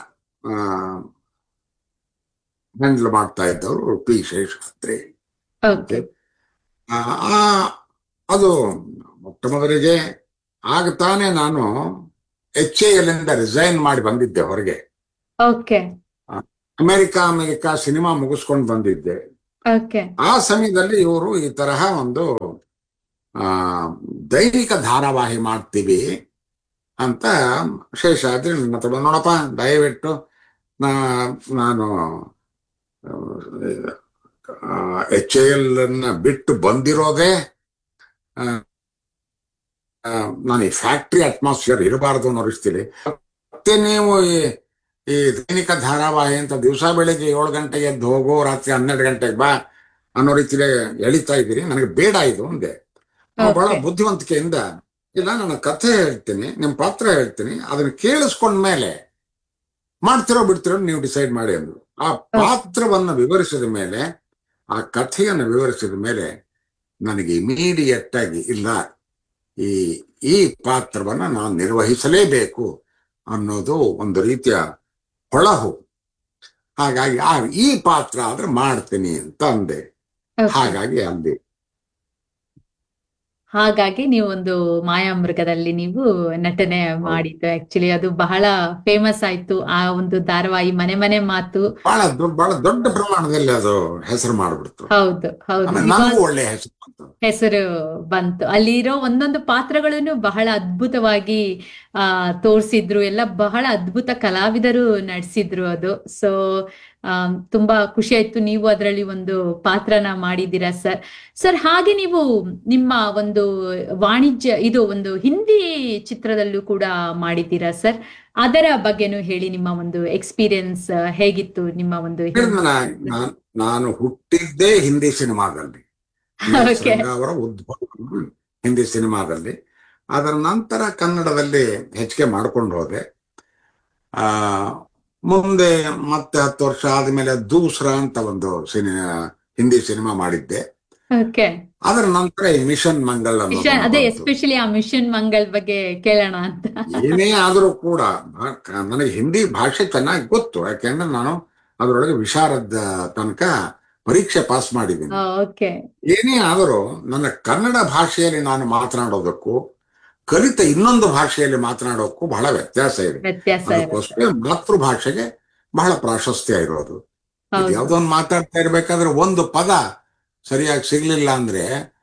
ಹ್ಯಾಂಡಲ್ ಮಾಡ್ತಾ ಇದ್ದವರು ಪಿ ಶೇಷಾದ್ರಿ ಓಕೆ ಆ, ಆ, ಅದು ಮೊಟ್ಟ ಮೊದಲಿಗೆ ಆಗ ತಾನೇ ನಾನು ಎಚ್ ಎ ಎಲ್ ಇಂದ ರಿಸೈನ್ ಮಾಡಿ ಬಂದಿದ್ದೆ ಹೊರಗೆ ಓಕೆ ಅಮೆರಿಕ ಅಮೆರಿಕ ಸಿನಿಮಾ ಮುಗಿಸ್ಕೊಂಡು ಬಂದಿದ್ದೆ ಓಕೆ ಆ ಸಮಯದಲ್ಲಿ ಇವರು ಈ ತರಹ ಒಂದು ಆ ದೈನಿಕ ಧಾರಾವಾಹಿ ಮಾಡ್ತೀವಿ ಅಂತ ಶೇಷಾದ್ರಿ ನನ್ನ ಹತ್ರ ಬಂದು, ನೋಡಪ್ಪ ದಯವಿಟ್ಟು ನಾ ನಾನು ಎಚ್ ಎ ಎಲ್ ಅನ್ನ ಬಿಟ್ಟು ಬಂದಿರೋದೇ ಆ, ಆ, ನಾನು ಈ ಫ್ಯಾಕ್ಟ್ರಿ ಅಟ್ಮಾಸ್ಫಿಯರ್ ಇರಬಾರ್ದು ಅನ್ನೋ ರೀತಿಲಿ ಮತ್ತೆ ನೀವು ಈ ಈ ದೈನಿಕ ಧಾರಾವಾಹಿ ಅಂತ ದಿವಸ ಬೆಳಿಗ್ಗೆ ಏಳು ಗಂಟೆಗೆ ಎದ್ದು ಹೋಗೋ ರಾತ್ರಿ ಹನ್ನೆರಡು ಗಂಟೆಗೆ ಬಾ ಅನ್ನೋ ರೀತಿಲಿ ಎಳಿತಾ ಇದ್ದೀರಿ ನನಗೆ ಬೇಡ ಇದು ಒಂದೇ ನಾವು ಬಹಳ Okay. ಬುದ್ಧಿವಂತಿಕೆಯಿಂದ ಇಲ್ಲ ನಾನು ಕಥೆ ಹೇಳ್ತೀನಿ ನಿಮ್ಮ ಪಾತ್ರ ಹೇಳ್ತೀನಿ ಅದನ್ನ ಕೇಳಿಸ್ಕೊಂಡ್ಮೇಲೆ ಮಾಡ್ತಿರೋ ಬಿಡ್ತಿರೋ ನೀವು ಡಿಸೈಡ್ ಮಾಡಿ ಅಂದ್ರು ಆ ಪಾತ್ರವನ್ನ ವಿವರಿಸಿದ ಮೇಲೆ ಆ ಕಥೆಯನ್ನು ವಿವರಿಸಿದ ಮೇಲೆ ನನಗೆ ಇಮಿಡಿಯೇಟ್ ಆಗಿ ಇಲ್ಲ ಈ ಈ ಪಾತ್ರವನ್ನ ನಾನು ನಿರ್ವಹಿಸಲೇಬೇಕು ಅನ್ನೋದು ಒಂದು ರೀತಿಯ ಹೊಳಹು ಹಾಗಾಗಿ ಆ ಈ ಪಾತ್ರ ಆದ್ರೆ ಮಾಡ್ತೀನಿ ಅಂತ ಅಂದೆ Okay. ಹಾಗಾಗಿ ಅಲ್ಲಿ ಹಾಗಾಗಿ ನೀವು ಒಂದು ಮಾಯಾಮೃಗದಲ್ಲಿ ನೀವು ನಟನೆ ಮಾಡಿದ್ದು ಆಕ್ಚುಲಿ ಅದು ಬಹಳ ಫೇಮಸ್ ಆಯ್ತು ಆ ಒಂದು ಧಾರಾವಾಹಿ ಮನೆ ಮನೆ ಮಾತು ಬಹಳ ದೊಡ್ಡ ಬಹಳ ದೊಡ್ಡ ಪ್ರಮಾಣದಲ್ಲಿ ಅದು ಹೆಸರು ಮಾಡ್ಬಿಡ್ತು ಹೌದು ಹೌದು ಆಮೇಲೆ ಇವಾಗ ನನಗೂ ಒಳ್ಳೆ ಹೆಸರು ಬಂತು ಹೆಸರು ಬಂತು ಅಲ್ಲಿರೋ ಒಂದೊಂದು ಪಾತ್ರಗಳನ್ನು ಬಹಳ ಅದ್ಭುತವಾಗಿ ಆ ತೋರಿಸಿದ್ರು ಎಲ್ಲ ಬಹಳ ಅದ್ಭುತ ಕಲಾವಿದರು ನಡೆಸಿದ್ರು ಅದು ಸೊ ತುಂಬಾ ಖುಷಿ ಆಯ್ತು ನೀವು ಅದರಲ್ಲಿ ಒಂದು ಪಾತ್ರನ ಮಾಡಿದ್ದೀರಾ ಸರ್ ಸರ್ ಹಾಗೆ ನೀವು ನಿಮ್ಮ ಒಂದು ವಾಣಿಜ್ಯ ಇದು ಒಂದು ಹಿಂದಿ ಚಿತ್ರದಲ್ಲೂ ಕೂಡ ಮಾಡಿದ್ದೀರಾ ಸರ್ ಅದರ ಬಗ್ಗೆನೂ ಹೇಳಿ ನಿಮ್ಮ ಒಂದು ಎಕ್ಸ್ಪೀರಿಯನ್ಸ್ ಹೇಗಿತ್ತು ನಿಮ್ಮ ಒಂದು ಹೇಳಿದ್ನ ನಾ- ನಾನ್- ನಾನು ಹುಟ್ಟಿದ್ದೇ ಹಿಂದಿ ಸಿನಿಮಾದಲ್ಲಿ Okay. ರಂಗ ಅವರ ಉದ್ಭವ ಹಿಂದಿ ಸಿನಿಮಾದಲ್ಲಿ ಅದರ ನಂತರ ಕನ್ನಡದಲ್ಲಿ ಹೆಚ್ಚಿಗೆ ಮಾಡ್ಕೊಂಡು ಹೋದೆ ಆ ಮುಂದೆ ಮತ್ತೆ ಹತ್ತು ವರ್ಷ ಆದ್ಮೇಲೆ ದೂಸ್ರ ಅಂತ ಒಂದು ಸಿನಿ ಹಿಂದಿ ಸಿನಿಮಾ ಮಾಡಿದ್ದೆ ಓಕೆ ಅದರ ನಂತರ ಈ ಮಿಷನ್ ಮಂಗಲ್ ಅನ್ನೋದು ಮಿಷನ್ ಅದೇ ಬಂತು. ಎಸ್ಪೆಷಲಿ ಆ ಮಿಷನ್ ಮಂಗಲ್ ಬಗ್ಗೆ ಕೇಳೋಣ ಅಂತ ಏನೇ ಆದರೂ ಕೂಡ ಭಾ- ಕ- ನನಗೆ ಹಿಂದಿ ಭಾಷೆ ಚೆನ್ನಾಗಿ ಗೊತ್ತು ಯಾಕೆಂದ್ರೆ ನಾನು ಅದರೊಳಗೆ ವಿಶಾರದ ತನಕ ಪರೀಕ್ಷೆ ಪಾಸ್ ಮಾಡಿದ್ದೀನಿ ಓಕೆ ಏನೇ ಆದರೂ ನನ್ನ ಕನ್ನಡ ಭಾಷೆಯಲ್ಲಿ ನಾನು ಮಾತನಾಡೋದಕ್ಕೂ ಕಲಿತ ಇನ್ನೊಂದು ಭಾಷೆಯಲ್ಲಿ ಮಾತನಾಡೋಕ್ಕೂ ಬಹಳ ವ್ಯತ್ಯಾಸ ಇದೆ ವ್ಯತ್ಯಾಸ ಇರುತ್ತೆ ಅದಕ್ಕೋಸ್ಕರ ಮಾತೃಭಾಷೆಗೆ ಬಹಳ ಪ್ರಾಶಸ್ತ್ಯ ಇರೋದು ಹೌದು ಯಾವ್ದೋ ಒಂದು ಮಾತಾಡ್ತಾ ಇರ್ಬೇಕಾದ್ರೆ ಒಂದು ಪದ ಸರಿಯಾಗಿ ಸಿಗ್ಲಿಲ್ಲ ಅಂದ್ರೆ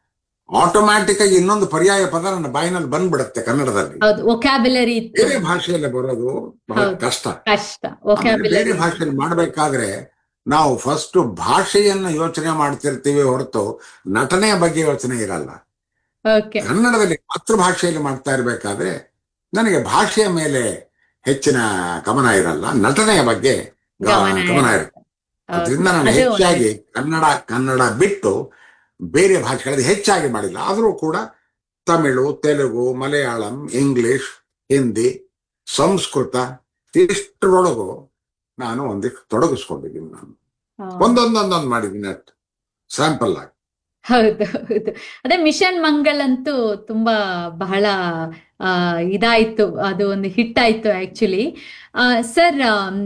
ಆಟೋಮ್ಯಾಟಿಕ್ ಆಗಿ ಇನ್ನೊಂದು ಪರ್ಯಾಯ ಪದ ನನ್ನ ಬಾಯಿನಲ್ಲಿ ಬಂದ್ಬಿಡುತ್ತೆ ಕನ್ನಡದಲ್ಲಿ ಹೌದು ಒಕ್ಯಾಬುಲರಿ ಇತ್ತು ಬೇರೆ ಭಾಷೆಯಲ್ಲಿ ಬರೋದು ಬಹಳ ಹೌದು. ಕಷ್ಟ ಕಷ್ಟ ಆಮೇಲೆ ಒಕ್ಯಾಬುಲರಿ ಬೇರೆ ಭಾಷೆಯಲ್ಲಿ ಮಾಡ್ಬೇಕಾದ್ರೆ ನಾವು ಫಸ್ಟ್ ಭಾಷೆಯನ್ನ ಯೋಚನೆ ಮಾಡ್ತಿರ್ತೀವಿ ಹೊರತು ನಟನೆಯ ಬಗ್ಗೆ ಯೋಚನೆ ಇರಲ್ಲ ಓಕೆ ಕನ್ನಡದಲ್ಲಿ ಮಾತೃಭಾಷೆಯಲ್ಲಿ ಮಾಡ್ತಾ ಇರ್ಬೇಕಾದ್ರೆ ನನಗೆ ಭಾಷೆಯ ಮೇಲೆ ಹೆಚ್ಚಿನ ಗಮನ ಇರಲ್ಲ ನಟನೆಯ ಬಗ್ಗೆ ಗ- ಗಮನ ಗಮನ ಇರುತ್ತೆ. ಇರುತ್ತೆ ಅದರಿಂದ ನಾನು ಅದು ಹೆಚ್ಚಾಗಿ ಕನ್ನಡ ಕನ್ನಡ ಬಿಟ್ಟು ಬೇರೆ ಭಾಷೆಗಳಲ್ಲಿ ಹೆಚ್ಚಾಗಿ ಮಾಡಿಲ್ಲ ಆದರೂ ಕೂಡ ತಮಿಳು ತೆಲುಗು ಮಲಯಾಳಂ ಇಂಗ್ಲಿಷ್ ಹಿಂದಿ ಸಂಸ್ಕೃತ ಇಷ್ಟರೊಳಗು ನಾನು ಒಂದಿಷ್ಟು ತೊಡಗಿಸ್ಕೊಂಡಿದ್ದೀನಿ ನಾನು ಆ, ಒಂದೊಂದೊಂದೊಂದು ಮಾಡಿದ್ದೀನಿ ಅಷ್ಟು ಸ್ಯಾಂಪಲ್ ಆಗಿ ಹೌದು ಹೌದು ಅದೇ ಮಿಷನ್ ಮಂಗಳ್ ಅಂತೂ ತುಂಬಾ ಬಹಳ ಆ, ಇದಾಯ್ತು ಅದು ಒಂದು ಹಿಟ್ ಆಯ್ತು ಆಕ್ಚುಲಿ ಸರ್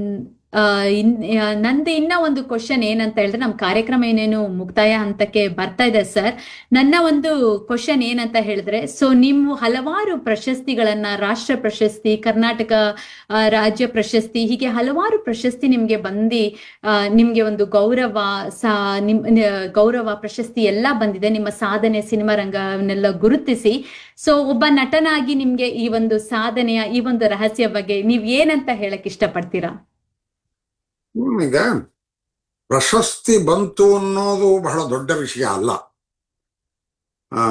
ನಂದು ಇನ್ನ ಒಂದು ಕ್ವಶನ್ ಏನಂತ ಹೇಳಿದ್ರೆ ನಮ್ಮ ಕಾರ್ಯಕ್ರಮ ಏನೇನು ಮುಕ್ತಾಯ ಹಂತಕ್ಕೆ ಬರ್ತಾ ಇದೆ ಸರ್ ನನ್ನ ಒಂದು ಕ್ವಶನ್ ಏನಂತ ಹೇಳಿದ್ರೆ ಸೊ ನೀವು ಹಲವಾರು ಪ್ರಶಸ್ತಿಗಳನ್ನ ರಾಷ್ಟ್ರ ಪ್ರಶಸ್ತಿ ಕರ್ನಾಟಕ ಆ, ರಾಜ್ಯ ಪ್ರಶಸ್ತಿ ಹೀಗೆ ಹಲವಾರು ಪ್ರಶಸ್ತಿ ನಿಮ್ಗೆ ಬಂದು ಆ, ನಿಮ್ಗೆ ಒಂದು ಗೌರವ ಸಾ ನಿಮ್ ನ- ಗೌರವ ಪ್ರಶಸ್ತಿ ಎಲ್ಲ ಬಂದಿದೆ ನಿಮ್ಮ ಸಾಧನೆ ಸಿನಿಮಾ ರಂಗವನ್ನೆಲ್ಲ ಗುರುತಿಸಿ ಸೊ ಒಬ್ಬ ನಟನಾಗಿ ನಿಮ್ಗೆ ಈ ಒಂದು ಸಾಧನೆಯ ಈ ಒಂದು ರಹಸ್ಯ ಬಗ್ಗೆ ನೀವ್ ಏನಂತ ಹೇಳಕ್ ಇಷ್ಟಪಡ್ತೀರಾ ಹ್ಮ್, ಈಗ ಪ್ರಶಸ್ತಿ ಬಂತು ಅನ್ನೋದು ಬಹಳ ದೊಡ್ಡ ವಿಷಯ ಅಲ್ಲ ಆ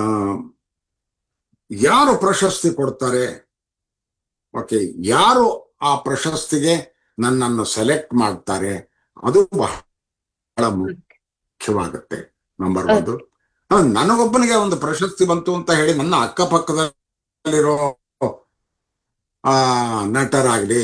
ಯಾರು ಪ್ರಶಸ್ತಿ ಕೊಡ್ತಾರೆ ಓಕೆ ಯಾರು ಆ ಪ್ರಶಸ್ತಿಗೆ ನನ್ನನ್ನು ಸೆಲೆಕ್ಟ್ ಮಾಡ್ತಾರೆ ಅದು ಬಹಳ ಮುಖ್ಯವಾಗುತ್ತೆ ನಂಬರ್ ಒಂದು ಆ, ನನಗೊಬ್ಬನಿಗೆ ಒಂದು ಪ್ರಶಸ್ತಿ ಬಂತು ಅಂತ ಹೇಳಿ ನನ್ನ ಅಕ್ಕಪಕ್ಕದಲ್ಲಿರೋ ಆ ನಟರಾಗ್ಲಿ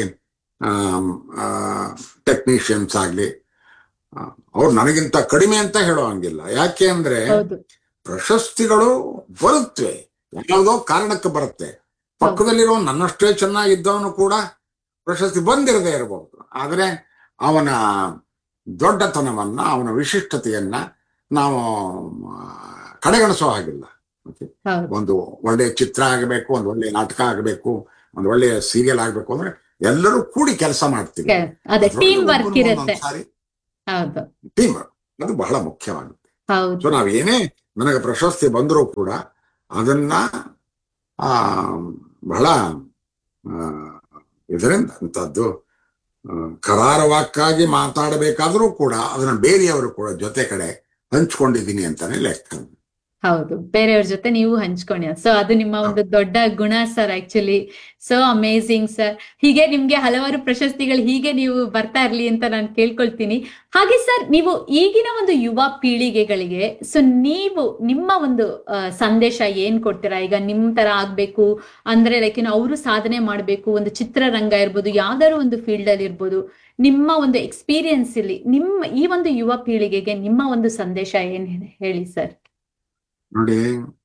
ಟೆಕ್ನಿಷಿಯನ್ಸ್ ಆಗ್ಲಿ ಅವ್ರು ನನಗಿಂತ ಕಡಿಮೆ ಅಂತ ಹೇಳೋ ಹಂಗಿಲ್ಲ ಯಾಕೆ ಅಂದ್ರೆ ಹೌದು ಪ್ರಶಸ್ತಿಗಳು ಬರುತ್ತವೆ ಯಾವುದೋ ಕಾರಣಕ್ಕೆ ಬರುತ್ತೆ ಪಕ್ಕದಲ್ಲಿರೋ ನನ್ನಷ್ಟೇ ಚೆನ್ನಾಗಿದ್ದವನು ಕೂಡ ಪ್ರಶಸ್ತಿ ಬಂದಿರದೇ ಇರಬಹುದು ಆದ್ರೆ ಅವನ ದೊಡ್ಡತನವನ್ನ ಅವನ ವಿಶಿಷ್ಟತೆಯನ್ನ ನಾವು ಆ, ಕಡೆಗಣಿಸೋ ಹಾಗಿಲ್ಲ Okay? ಹೌದು ಒಂದು ಒಳ್ಳೆಯ ಚಿತ್ರ ಆಗಬೇಕು ಒಂದು ಒಳ್ಳೆಯ ನಾಟಕ ಆಗಬೇಕು ಒಂದು ಒಳ್ಳೆಯ ಸೀರಿಯಲ್ ಆಗಬೇಕು ಅಂದ್ರೆ ಎಲ್ಲರೂ ಕೂಡಿ ಕೆಲಸ ಮಾಡ್ತೀವಿ ಕೆ- ಅದೇ ಟೀಮ್ ವರ್ಕ್ ಒಬ್ಬೊಬ್ರು ಇರುತ್ತೆ ಒಂದೊಂದ್ ಸಾರಿ ಹೌದು ಟೀಮ್ ವರ್ಕ್ ಅದು ಬಹಳ ಮುಖ್ಯವಾಗುತ್ತೆ ಹೌದು ಸೊ ನಾವೇನೇ ನನಗೆ ಪ್ರಶಸ್ತಿ ಬಂದರೂ ಕೂಡ ಅದನ್ನ ಆ ಬಹಳ ಆ, ಇದರಿಂದ ಅಂತದ್ದು ಆ, ಕರಾರವಾಕ್ಕಾಗಿ ಮಾತಾಡಬೇಕಾದರೂ ಕೂಡ ಅದನ್ನ ಬೇರೆಯವರು ಕೂಡ ಜೊತೆ ಕಡೆ ಹಂಚ್ಕೊಂಡಿದ್ದೀನಿ ಅಂತಾನೆ ಲೆಕ್ಕ ಹೌದು ಬೇರೆಯವ್ರ ಜೊತೆ ನೀವು ಹಂಚ್ಕೊಂಡಿ ಸೊ ಅದು ನಿಮ್ಮ ಒಂದು ದೊಡ್ಡ ಗುಣ sir actually so amazing sir ಹೀಗೆ ನಿಮ್ಗೆ ಹಲವಾರು ಪ್ರಶಸ್ತಿಗಳು ಹೀಗೆ ನೀವು ಬರ್ತಾ ಇರ್ಲಿ ಅಂತ ನಾನು ಕೇಳ್ಕೊಳ್ತೀನಿ ಹಾಗೆ ಸರ್ ನೀವು ಈಗಿನ ಒಂದು ಯುವ ಪೀಳಿಗೆಗಳಿಗೆ ಸೊ ನೀವು ನಿಮ್ಮ ಒಂದು ಆ, ಸಂದೇಶ ಏನ್ ಕೊಡ್ತೀರಾ ಈಗ ನಿಮ್ ತರ ಆಗ್ಬೇಕು ಅಂದ್ರೆ ಲೈಕ್ ಏನು ಅವರು ಸಾಧನೆ ಮಾಡ್ಬೇಕು ಒಂದು ಚಿತ್ರರಂಗ ಇರ್ಬೋದು ಯಾವ್ದಾದ್ರು ಒಂದು ಫೀಲ್ಡ್ ಅಲ್ಲಿ ಇರ್ಬೋದು ನಿಮ್ಮ ಒಂದು ಎಕ್ಸ್ಪೀರಿಯನ್ಸ್ ಇಲ್ಲಿ ನಿಮ್ಮ ಈ ಒಂದು ಯುವ ಪೀಳಿಗೆಗೆ ನಿಮ್ಮ ಒಂದು ಸಂದೇಶ ಏನ್ ಹೇಳಿ ಸರ್ ನೋಡಿ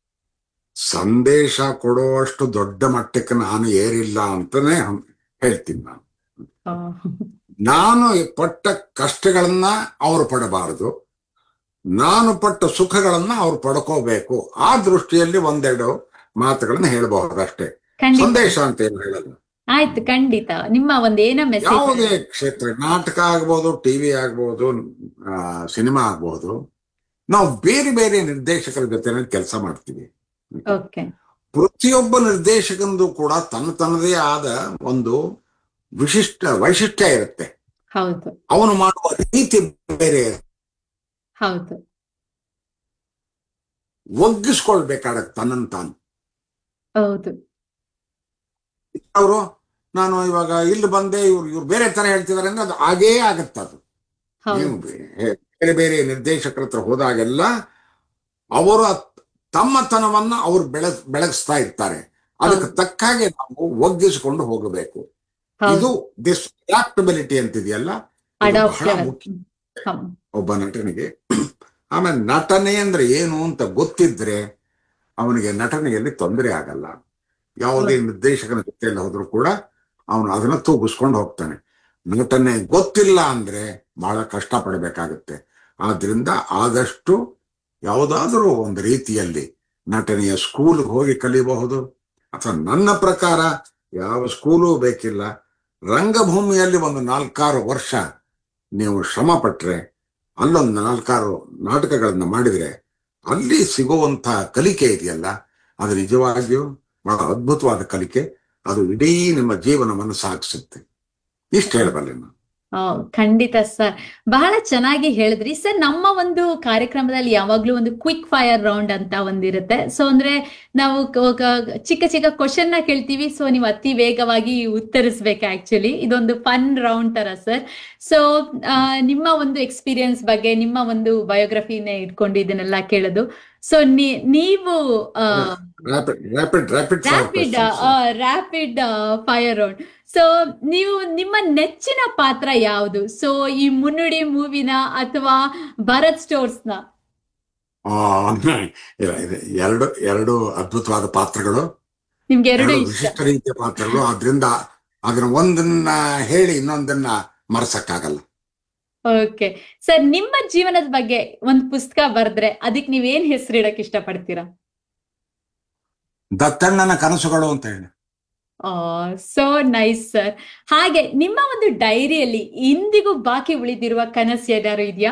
ಸಂದೇಶ ಕೊಡುವಷ್ಟು ದೊಡ್ಡ ಮಟ್ಟಕ್ಕೆ ನಾನು ಏರಿಲ್ಲ ಅಂತಾನೆ ಹಂ- ಹೇಳ್ತೀನಿ ನಾನು ಆ, ನಾನು ಪಟ್ಟ ಕಷ್ಟಗಳನ್ನ ಅವರು ಪಡಬಾರದು ನಾನು ಪಟ್ಟ ಸುಖಗಳನ್ನ ಅವ್ರು ಪಡ್ಕೋಬೇಕು ಆ ದೃಷ್ಟಿಯಲ್ಲಿ ಒಂದೆರಡು ಮಾತುಗಳನ್ನ ಹೇಳಬಹುದು ಅಷ್ಟೇ ಖಂಡಿತ ಸಂದೇಶ ಅಂತ ಏನು ಹೇಳಲ್ಲ ಆಯ್ತು ಖಂಡಿತ ನಿಮ್ಮ ಒಂದು ಏನ ಮೆಸೇಜ್ ಯಾವುದೇ ಕ್ಷೇತ್ರ ನಾಟಕ ಆಗ್ಬೋದು ಟಿವಿ ಆಗ್ಬೋದು ಆ, ಸಿನಿಮಾ ಆಗ್ಬೋದು ನಾವು ಬೇರೆ ಬೇರೆ ನಿರ್ದೇಶಕರ ಜೊತೆ ಕೆಲಸ ಮಾಡ್ತೀವಿ ಓಕೆ ಪ್ರತಿಯೊಬ್ಬ ನಿರ್ದೇಶಕಂದು ಕೂಡ ತನ್ನ ತನ್ನದೇ ಆದ ಒಂದು ವಿಶಿಷ್ಟ ವೈಶಿಷ್ಟ್ಯ ಇರುತ್ತೆ ಹೌದು ಅವನು ಮಾಡುವ ರೀತಿ ಬೇರೆ ಇರುತ್ತೆ. ಹೌದು ಒಗ್ಗಿಸ್ಕೊಳ್ಬೇಕಾಗತ್ತೆ ತನ್ನನ್ನು ತಾನು ಹೌದು ಅವರು ನಾನು ಇವಾಗ ಇಲ್ಲಿ ಬಂದೆ ಇವ್ರು ಇವ್ರು ಬೇರೆ ತರ ಹೇಳ್ತಿದಾರೆ ಅಂದ್ರೆ ಅದು ಹಾಗೇ ಆಗತ್ತೆ ಅದು ನೀವು ಹೌದು ಬೇ- ಬೇರೆ ಬೇರೆ ನಿರ್ದೇಶಕರ ಹತ್ರ ಹೋದಾಗೆಲ್ಲ ಅವರು ತಮ್ಮತನವನ್ನ ಅವ್ರು ಬೆಳೆಸ್ ಬೆಳಗಿಸ್ತಾ ಇರ್ತಾರೆ ಅದಕ್ಕೆ ಹೌದು. ತಕ್ಕ ಹಾಗೆ ನಾವು ಒಗ್ಗಿಸಿಕೊಂಡು ಹೋಗಬೇಕು ಹೌದು ಇದು ದಿಸ್ ಅಡಾಪ್ಟಬಿಲಿಟಿ ಅಂತಿದೆಯಲ್ಲ ಇದು ಅಡಾಪ್ಟ್ ಬಹಳ ಮುಖ್ಯ ಒಬ್ಬ ನಟನಿಗೆ ಆಮೇಲೆ ನಟನೆ ಅಂದ್ರೆ ಏನು ಅಂತ ಗೊತ್ತಿದ್ರೆ ಅವನಿಗೆ ನಟನೆಯಲ್ಲಿ ತೊಂದರೆ ಆಗಲ್ಲ ಯಾವುದೇ ನಿರ್ದೇಶಕನ ಜೊತೆಯಲ್ಲಿ ಹೋದ್ರು ಕೂಡ ಅವನು ಅದನ್ನ ತೂಗಿಸ್ಕೊಂಡು ಹೋಗ್ತಾನೆ ನಟನೆ ಗೊತ್ತಿಲ್ಲ ಅಂದ್ರೆ ಬಹಳ ಕಷ್ಟ ಪಡಬೇಕಾಗುತ್ತೆ ಆದ್ರಿಂದ ಆದಷ್ಟು ಯಾವುದಾದ್ರೂ ಒಂದು ರೀತಿಯಲ್ಲಿ ನಟನೆಯ ಸ್ಕೂಲ್ ಹೋಗಿ ಕಲಿಯಬಹುದು ಅಥವಾ ನನ್ನ ಪ್ರಕಾರ ಯಾವ ಸ್ಕೂಲು ಬೇಕಿಲ್ಲ ರಂಗಭೂಮಿಯಲ್ಲಿ ಒಂದು ನಾಲ್ಕಾರು ವರ್ಷ ನೀವು ಶ್ರಮ ಪಟ್ರೆ ಅಲ್ಲೊಂದು ನಾಲ್ಕಾರು ನಾಟಕಗಳನ್ನ ಮಾಡಿದ್ರೆ ಅಲ್ಲಿ ಸಿಗುವಂತ ಕಲಿಕೆ ಇದೆಯಲ್ಲ ಅದು ನಿಜವಾಗಿಯೂ ಬಹಳ ಅದ್ಭುತವಾದ ಕಲಿಕೆ ಅದು ಇಡೀ ನಿಮ್ಮ ಜೀವನವನ್ನು ಸಾಗಿಸುತ್ತೆ ಇಷ್ಟು ಹೇಳಬಲ್ಲೆ ನಾನು ಆ, ಖಂಡಿತ ಸರ್ ಬಹಳ ಚೆನ್ನಾಗಿ ಹೇಳಿದ್ರಿ ಸರ್ ನಮ್ಮ ಒಂದು ಕಾರ್ಯಕ್ರಮದಲ್ಲಿ ಯಾವಾಗ್ಲೂ ಒಂದು ಕ್ವಿಕ್ ಫೈರ್ ರೌಂಡ್ ಅಂತ ಒಂದಿರುತ್ತೆ ಸೊ ಅಂದ್ರೆ ನಾವು ಕ- ಕ- ಚಿಕ್ಕ ಚಿಕ್ಕ ಕ್ವಶನ್ ನ ಕೇಳ್ತೀವಿ ಸೊ ನೀವು ಅತಿ ವೇಗವಾಗಿ ಉತ್ತರಿಸ್ಬೇಕು ಆಕ್ಚುಲಿ ಇದೊಂದು ಫನ್ ರೌಂಡ್ ತರ ಸರ್ ಸೊ ನಿಮ್ಮ ಒಂದು ಎಕ್ಸ್ಪೀರಿಯನ್ಸ್ ಬಗ್ಗೆ ನಿಮ್ಮ ಒಂದು ಬಯೋಗ್ರಫಿನೇ ಇಟ್ಕೊಂಡು ಇದನ್ನೆಲ್ಲ ಕೇಳೋದು ಸೊ ನೀವು rapid rapid rapid rapid rapid fire round so ನೀವು ನಿಮ್ಮ ನೆಚ್ಚಿನ ಪಾತ್ರ ಯಾವುದು ಸೊ ಈ ಮುನ್ನುಡಿ ಮೂವಿನ ಅಥವಾ ಭರತ್ ಸ್ಟೋರ್ಸ್ ನ ಇಲ್ಲ ಇದೆ ಎರಡು ಎರಡು ಅದ್ಭುತವಾದ ಪಾತ್ರಗಳು ನಿಮ್ಗೆ ಎರಡು ಎರಡು ಇಷ್ಟ ವಿಶಿಷ್ಟ ರೀತಿಯ ಪಾತ್ರಗಳು ಆದ್ರಿಂದ ಅದನ್ನ ಒಂದನ್ನ ಹೇಳಿ ಇನ್ನೊಂದನ್ನ ಮರೆಸಕ್ಕಾಗಲ್ಲ ಓಕೆ ಸರ್ ನಿಮ್ಮ ಜೀವನದ ಬಗ್ಗೆ ಒಂದು ಪುಸ್ತಕ ಬರೆದ್ರೆ ಅದಕ್ಕೆ ನೀವೇನ್ ಹೆಸರಿಡಕ್ ಇಷ್ಟಪಡ್ತೀರಾ ದತ್ತಣ್ಣನ ಕನಸುಗಳು ಅಂತ ಹೇಳಿ ಸೋ ನೈಸ್ ಸರ್ ಹಾಗೆ ನಿಮ್ಮ ಒಂದು ಡೈರಿಯಲ್ಲಿ ಇಂದಿಗೂ ಬಾಕಿ ಉಳಿದಿರುವ ಕನಸು ಏನಾದ್ರು ಇದೆಯಾ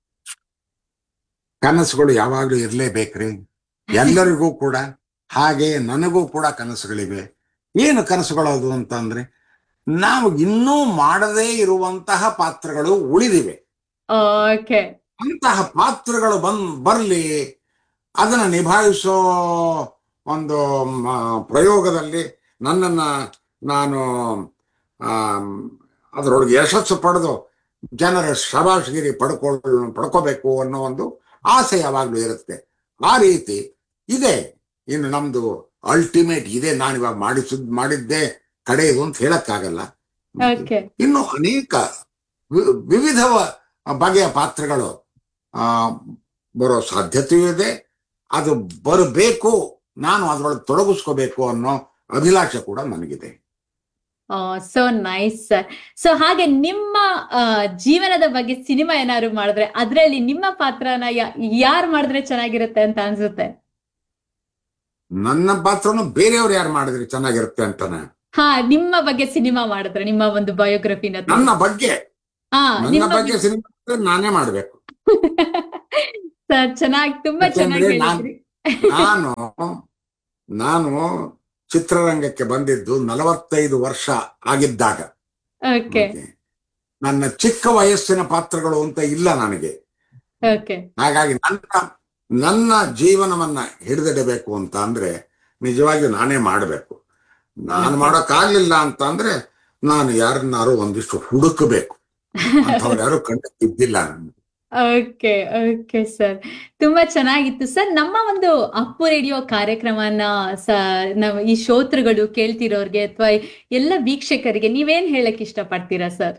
ಕನಸುಗಳು ಯಾವಾಗ್ಲೂ ಇರ್ಲೇಬೇಕ್ರಿ ಎಲ್ಲರಿಗೂ ಕೂಡ ಹಾಗೆ ನನಗೂ ಕೂಡ ಕನಸುಗಳಿವೆ ಏನು ಕನಸುಗಳು ಅದು ಅಂತಂದ್ರೆ ನಾವು ಇನ್ನೂ ಮಾಡದೇ ಇರುವಂತಹ ಪಾತ್ರಗಳು ಉಳಿದಿವೆ ಓಕೆ ಅಂತಹ ಪಾತ್ರಗಳು ಬಂದ್ ಬರ್ಲಿ ಅದನ್ನ ನಿಭಾಯಿಸೋ ಒಂದು ಮ, ಪ್ರಯೋಗದಲ್ಲಿ ನನ್ನನ್ನ ನಾನು ಆಮ್, ಅದರೊಳಗೆ ಯಶಸ್ಸು ಪಡೆದು ಜನರ ಶಬಾಷ್ಗಿರಿ ಪಡ್ಕೊಳ್ ಪಡ್ಕೋಬೇಕು ಅನ್ನೋ ಒಂದು ಆಸೆ ಯಾವಾಗ್ಲೂ ಇರುತ್ತೆ ಆ ರೀತಿ ಇದೆ ಇನ್ನು ನಮ್ದು ಅಲ್ಟಿಮೇಟ್ ಇದೆ ನಾನು ಇವಾಗ ಮಾಡಿಸಿದ್ ಮಾಡಿದ್ದೆ ಕಡೆಯದು ಅಂತ ಹೇಳಕ್ಕಾಗಲ್ಲ ಓಕೆ ಇನ್ನು ಅನೇಕ ವಿ- ವಿವಿಧ ಬಗೆಯ ಪಾತ್ರಗಳು ಆ ಬರೋ ಸಾಧ್ಯತೆಯೂ ಇದೆ ಅದು ಬರಬೇಕು ನಾನು ಅದರೊಳಗೆ ತೊಡಗಿಸ್ಕೋಬೇಕು ಅನ್ನೋ ಅಭಿಲಾಷೆ ಕೂಡ ನನಗಿದೆ ಸೊ ನೈಸ್ ಸರ್ ಸೊ ಹಾಗೆ ನಿಮ್ಮ ಆ, ಜೀವನದ ಬಗ್ಗೆ ಸಿನಿಮಾ ಏನಾದ್ರು ಮಾಡಿದ್ರೆ ಅದ್ರಲ್ಲಿ ನಿಮ್ಮ ಪಾತ್ರನ ಯಾರು ಮಾಡಿದ್ರೆ ಚೆನ್ನಾಗಿರುತ್ತೆ ಅಂತ ಅನ್ಸುತ್ತೆ ನನ್ನ ಪಾತ್ರನು ಬೇರೆಯವ್ರು ಯಾರು ಮಾಡಿದ್ರೆ ಚೆನ್ನಾಗಿರುತ್ತೆ ಅಂತಾನೆ ಹಾ ನಿಮ್ಮ ಬಗ್ಗೆ ಸಿನಿಮಾ ಮಾಡಿದ್ರೆ ನಿಮ್ಮ ಒಂದು ಬಯೋಗ್ರಫಿನ ನನ್ನ ಬಗ್ಗೆ ಹಾ ನನ್ನ ನಿಮ್ಮ ಬಗ್ಗೆ ಸಿನಿಮಾ ನಾನೇ ಮಾಡ್ಬೇಕು ಸರ್ ಚೆನ್ನಾಗಿ ತುಂಬಾ ಚೆನ್ನಾಗಿ ಯಾಕೆಂದ್ರೆ ನಾನ್- ಹೇಳಿದ್ರಿ ನಾನು ನಾನು ಚಿತ್ರರಂಗಕ್ಕೆ ಬಂದಿದ್ದು ನಲವತ್ತೈದು ವರ್ಷ ಆಗಿದ್ದಾಗ ಓಕೆ Okay. ನನ್ನ ಚಿಕ್ಕ ವಯಸ್ಸಿನ ಪಾತ್ರಗಳು ಅಂತ ಇಲ್ಲ ನನಗೆ ಓಕೆ ಹಾಗಾಗಿ ನನ್ನ ನನ್ನ ಜೀವನವನ್ನ ಹಿಡಿದಿಡಬೇಕು ಅಂತ ಅಂದ್ರೆ ನಿಜವಾಗಿಯೂ ನಾನೇ ಮಾಡಬೇಕು ನಾನು Okay. ಮಾಡೋಕ್ಕಾಗ್ಲಿಲ್ಲ ಅಂತ ಅಂದ್ರೆ ನಾನು ಯಾರನ್ನಾರು ಒಂದಿಷ್ಟು ಹುಡುಕಬೇಕು ಅಂಥವ್ರು ಯಾರು ಕಂಡಿದ್ದಿಲ್ಲ ನಾನು ಓಕೆ ಓಕೆ ಸರ್ ತುಂಬಾ ಚೆನ್ನಾಗಿತ್ತು ಸರ್ ನಮ್ಮ ಒಂದು ಅಪ್ಪು ರೇಡಿಯೋ ಕಾರ್ಯಕ್ರಮನ ಸ ನಾವು ಈ ಶ್ರೋತೃಗಳು ಕೇಳ್ತಿರೋರ್ಗೆ ಅಥವಾ ಎಲ್ಲ ವೀಕ್ಷಕರಿಗೆ ನೀವೇನ್ ಹೇಳಕ್ ಇಷ್ಟಪಡ್ತೀರಾ ಸರ್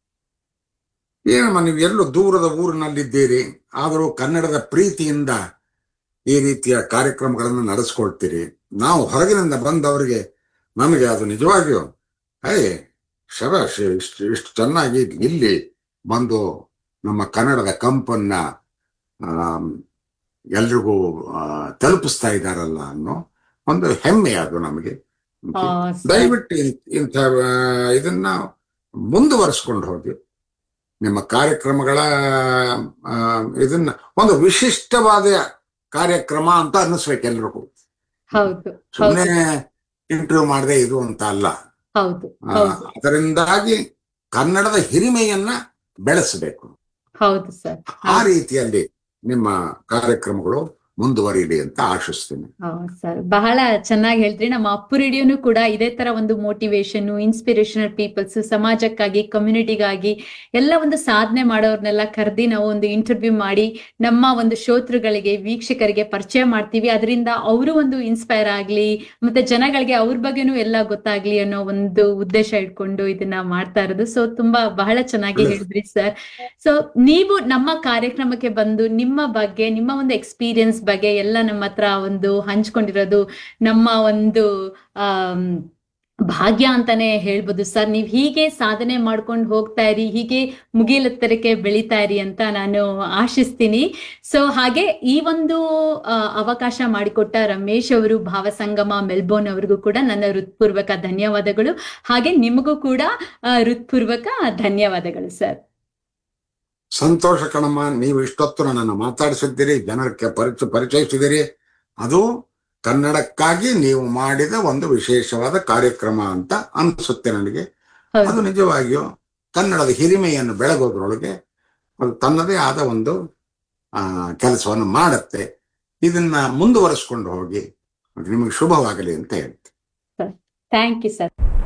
ಏನಮ್ಮ ನೀವು ಎಲ್ಲೋ ದೂರದ ಊರಿನಲ್ಲಿದ್ದೀರಿ ಆದರೂ ಕನ್ನಡದ ಪ್ರೀತಿಯಿಂದ ಈ ರೀತಿಯ ಕಾರ್ಯಕ್ರಮಗಳನ್ನು ನಡೆಸ್ಕೊಳ್ತೀರಿ ನಾವು ಹೊರಗಿನಿಂದ ಬಂದವರಿಗೆ ನಮಗೆ ಅದು ನಿಜವಾಗಿಯೂ ಏಯ್ ಶಬಾಷ್ ಇಷ್ಟು ಇಷ್ಟು ಚೆನ್ನಾಗಿ ಇಲ್ಲಿ ಬಂದು ನಮ್ಮ ಕನ್ನಡದ ಕಂಪನ್ನ ಆಮ್, ಎಲ್ರಿಗೂ ಆ, ತಲುಪಿಸ್ತಾ ಇದ್ದಾರಲ್ಲ ಅನ್ನೋ ಒಂದು ಹೆಮ್ಮೆ ಅದು ನಮಗೆ ಆ, ಸರ್. ದಯವಿಟ್ಟು ಇನ್- ಇಂಥ ಆ, ಇದನ್ನ ಮುಂದುವರಿಸ್ಕೊಂಡು ಹೋಗಿ ನಿಮ್ಮ ಕಾರ್ಯಕ್ರಮಗಳ ಆ, ಇದನ್ನ ಒಂದು ವಿಶಿಷ್ಟವಾದ ಕಾರ್ಯಕ್ರಮ ಅಂತ ಅನ್ನಿಸ್ಬೇಕು ಎಲ್ರಿಗೂ ಹೌದು ಹೌದು ಸುಮ್ಮನೆ ಇಂಟರ್ವ್ಯೂ ಮಾಡದೆ ಇದು ಅಂತ ಅಲ್ಲ ಹೌದು ಆ, ಹೌದು ಅದರಿಂದಾಗಿ ಕನ್ನಡದ ಹಿರಿಮೆಯನ್ನ ಬೆಳೆಸಬೇಕು ಹೌದು ಸರ್ ಆ ರೀತಿಯಲ್ಲಿ ನಿಮ್ಮ ಕಾರ್ಯಕ್ರಮಗಳು ಮುಂದುವರಿಯಲಿ ಅಂತ ಆಶಿಸ್ತೀನಿ ಸರ್ ಬಹಳ ಚೆನ್ನಾಗಿ ಹೇಳ್ತೀರಿ ನಮ್ಮ ಅಪ್ಪು ರೇಡಿಯೋನು ಕೂಡ ಇದೇ ತರ ಒಂದು ಮೋಟಿವೇಶನ್ ಇನ್ಸ್ಪಿರೇಷನಲ್ ಪೀಪಲ್ಸ್ ಸಮಾಜಕ್ಕಾಗಿ ಕಮ್ಯುನಿಟಿಗಾಗಿ ಎಲ್ಲ ಒಂದು ಸಾಧನೆ ಮಾಡೋರ್ನೆಲ್ಲ ಕರೆದಿ ನಾವು ಒಂದು ಇಂಟರ್ವ್ಯೂ ಮಾಡಿ ನಮ್ಮ ಒಂದು ಶ್ರೋತೃಗಳಿಗೆ ವೀಕ್ಷಕರಿಗೆ ಪರಿಚಯ ಮಾಡ್ತೀವಿ ಅದರಿಂದ ಅವರು ಒಂದು ಇನ್ಸ್ಪೈರ್ ಆಗ್ಲಿ ಮತ್ತೆ ಜನಗಳಿಗೆ ಅವ್ರ ಬಗ್ಗೆನೂ ಎಲ್ಲ ಗೊತ್ತಾಗ್ಲಿ ಅನ್ನೋ ಒಂದು ಉದ್ದೇಶ ಇಟ್ಕೊಂಡು ಇದನ್ನ ಮಾಡ್ತಾ ಇರೋದು ಸೊ ತುಂಬಾ ಬಹಳ ಚೆನ್ನಾಗಿ ಒಳ್ಳೆದು. ಹೇಳಿದ್ರಿ ಸರ್ ಸೊ ನೀವು ನಮ್ಮ ಕಾರ್ಯಕ್ರಮಕ್ಕೆ ಬಂದು ನಿಮ್ಮ ಬಗ್ಗೆ ನಿಮ್ಮ ಒಂದು ಎಕ್ಸ್ಪೀರಿಯನ್ಸ್ ಬಗ್ಗೆ ಎಲ್ಲ ನಮ್ಮ ಹತ್ರ ಒಂದು ಹಂಚ್ಕೊಂಡಿರೋದು ನಮ್ಮ ಒಂದು ಆಮ್, ಭಾಗ್ಯ ಅಂತಾನೆ ಹೇಳ್ಬೋದು ಸರ್ ನೀವು ಹೀಗೆ ಸಾಧನೆ ಮಾಡ್ಕೊಂಡು ಹೋಗ್ತಾ ಇರಿ ಹೀಗೆ ಮುಗಿಲೆತ್ತರಕ್ಕೆ ಬೆಳಿತಾ ಇರಿ ಅಂತ ನಾನು ಆಶಿಸ್ತೀನಿ ಸೊ ಹಾಗೆ ಈ ಒಂದು ಆ, ಅವಕಾಶ ಮಾಡಿಕೊಟ್ಟ ರಮೇಶ್ ಅವರು ಭಾವಸಂಗಮ ಮೆಲ್ಬೋರ್ನ್ ಅವರಿಗೂ ಕೂಡ ನನ್ನ ಹೃತ್ಪೂರ್ವಕ ಧನ್ಯವಾದಗಳು ಹಾಗೆ ನಿಮಗೂ ಕೂಡ ಆ, ಹೃತ್ಪೂರ್ವಕ ಧನ್ಯವಾದಗಳು ಸರ್ ಸಂತೋಷ ಕಣಮ್ಮ ನೀವು ಇಷ್ಟೊತ್ತು ನನ್ನನ್ನು ಮಾತಾಡಿಸಿದ್ದೀರಿ ಜನರಿಗೆ ಪರಿಚಯ ಪರಿಚಯಿಸಿದಿರಿ ಅದು ಕನ್ನಡಕ್ಕಾಗಿ ನೀವು ಮಾಡಿದ ಒಂದು ವಿಶೇಷವಾದ ಕಾರ್ಯಕ್ರಮ ಅಂತ ಅನ್ಸುತ್ತೆ ನನಗೆ ಅದು ಹೌದು ನಿಜವಾಗಿಯೂ ಕನ್ನಡದ ಹಿರಿಮೆಯನ್ನು ಬೆಳಗೋದ್ರೊಳಗೆ ಅದು ತನ್ನದೇ ಆದ ಒಂದು ಆ ಕೆಲಸವನ್ನು ಮಾಡುತ್ತೆ ಇದನ್ನ ಮುಂದುವರಿಸ್ಕೊಂಡು ಹೋಗಿ ಅದು ನಿಮಗೆ ಶುಭವಾಗಲಿ ಅಂತ ಹೇಳ್ತೀನಿ ಥ್ಯಾಂಕ್ ಯು ಸರ್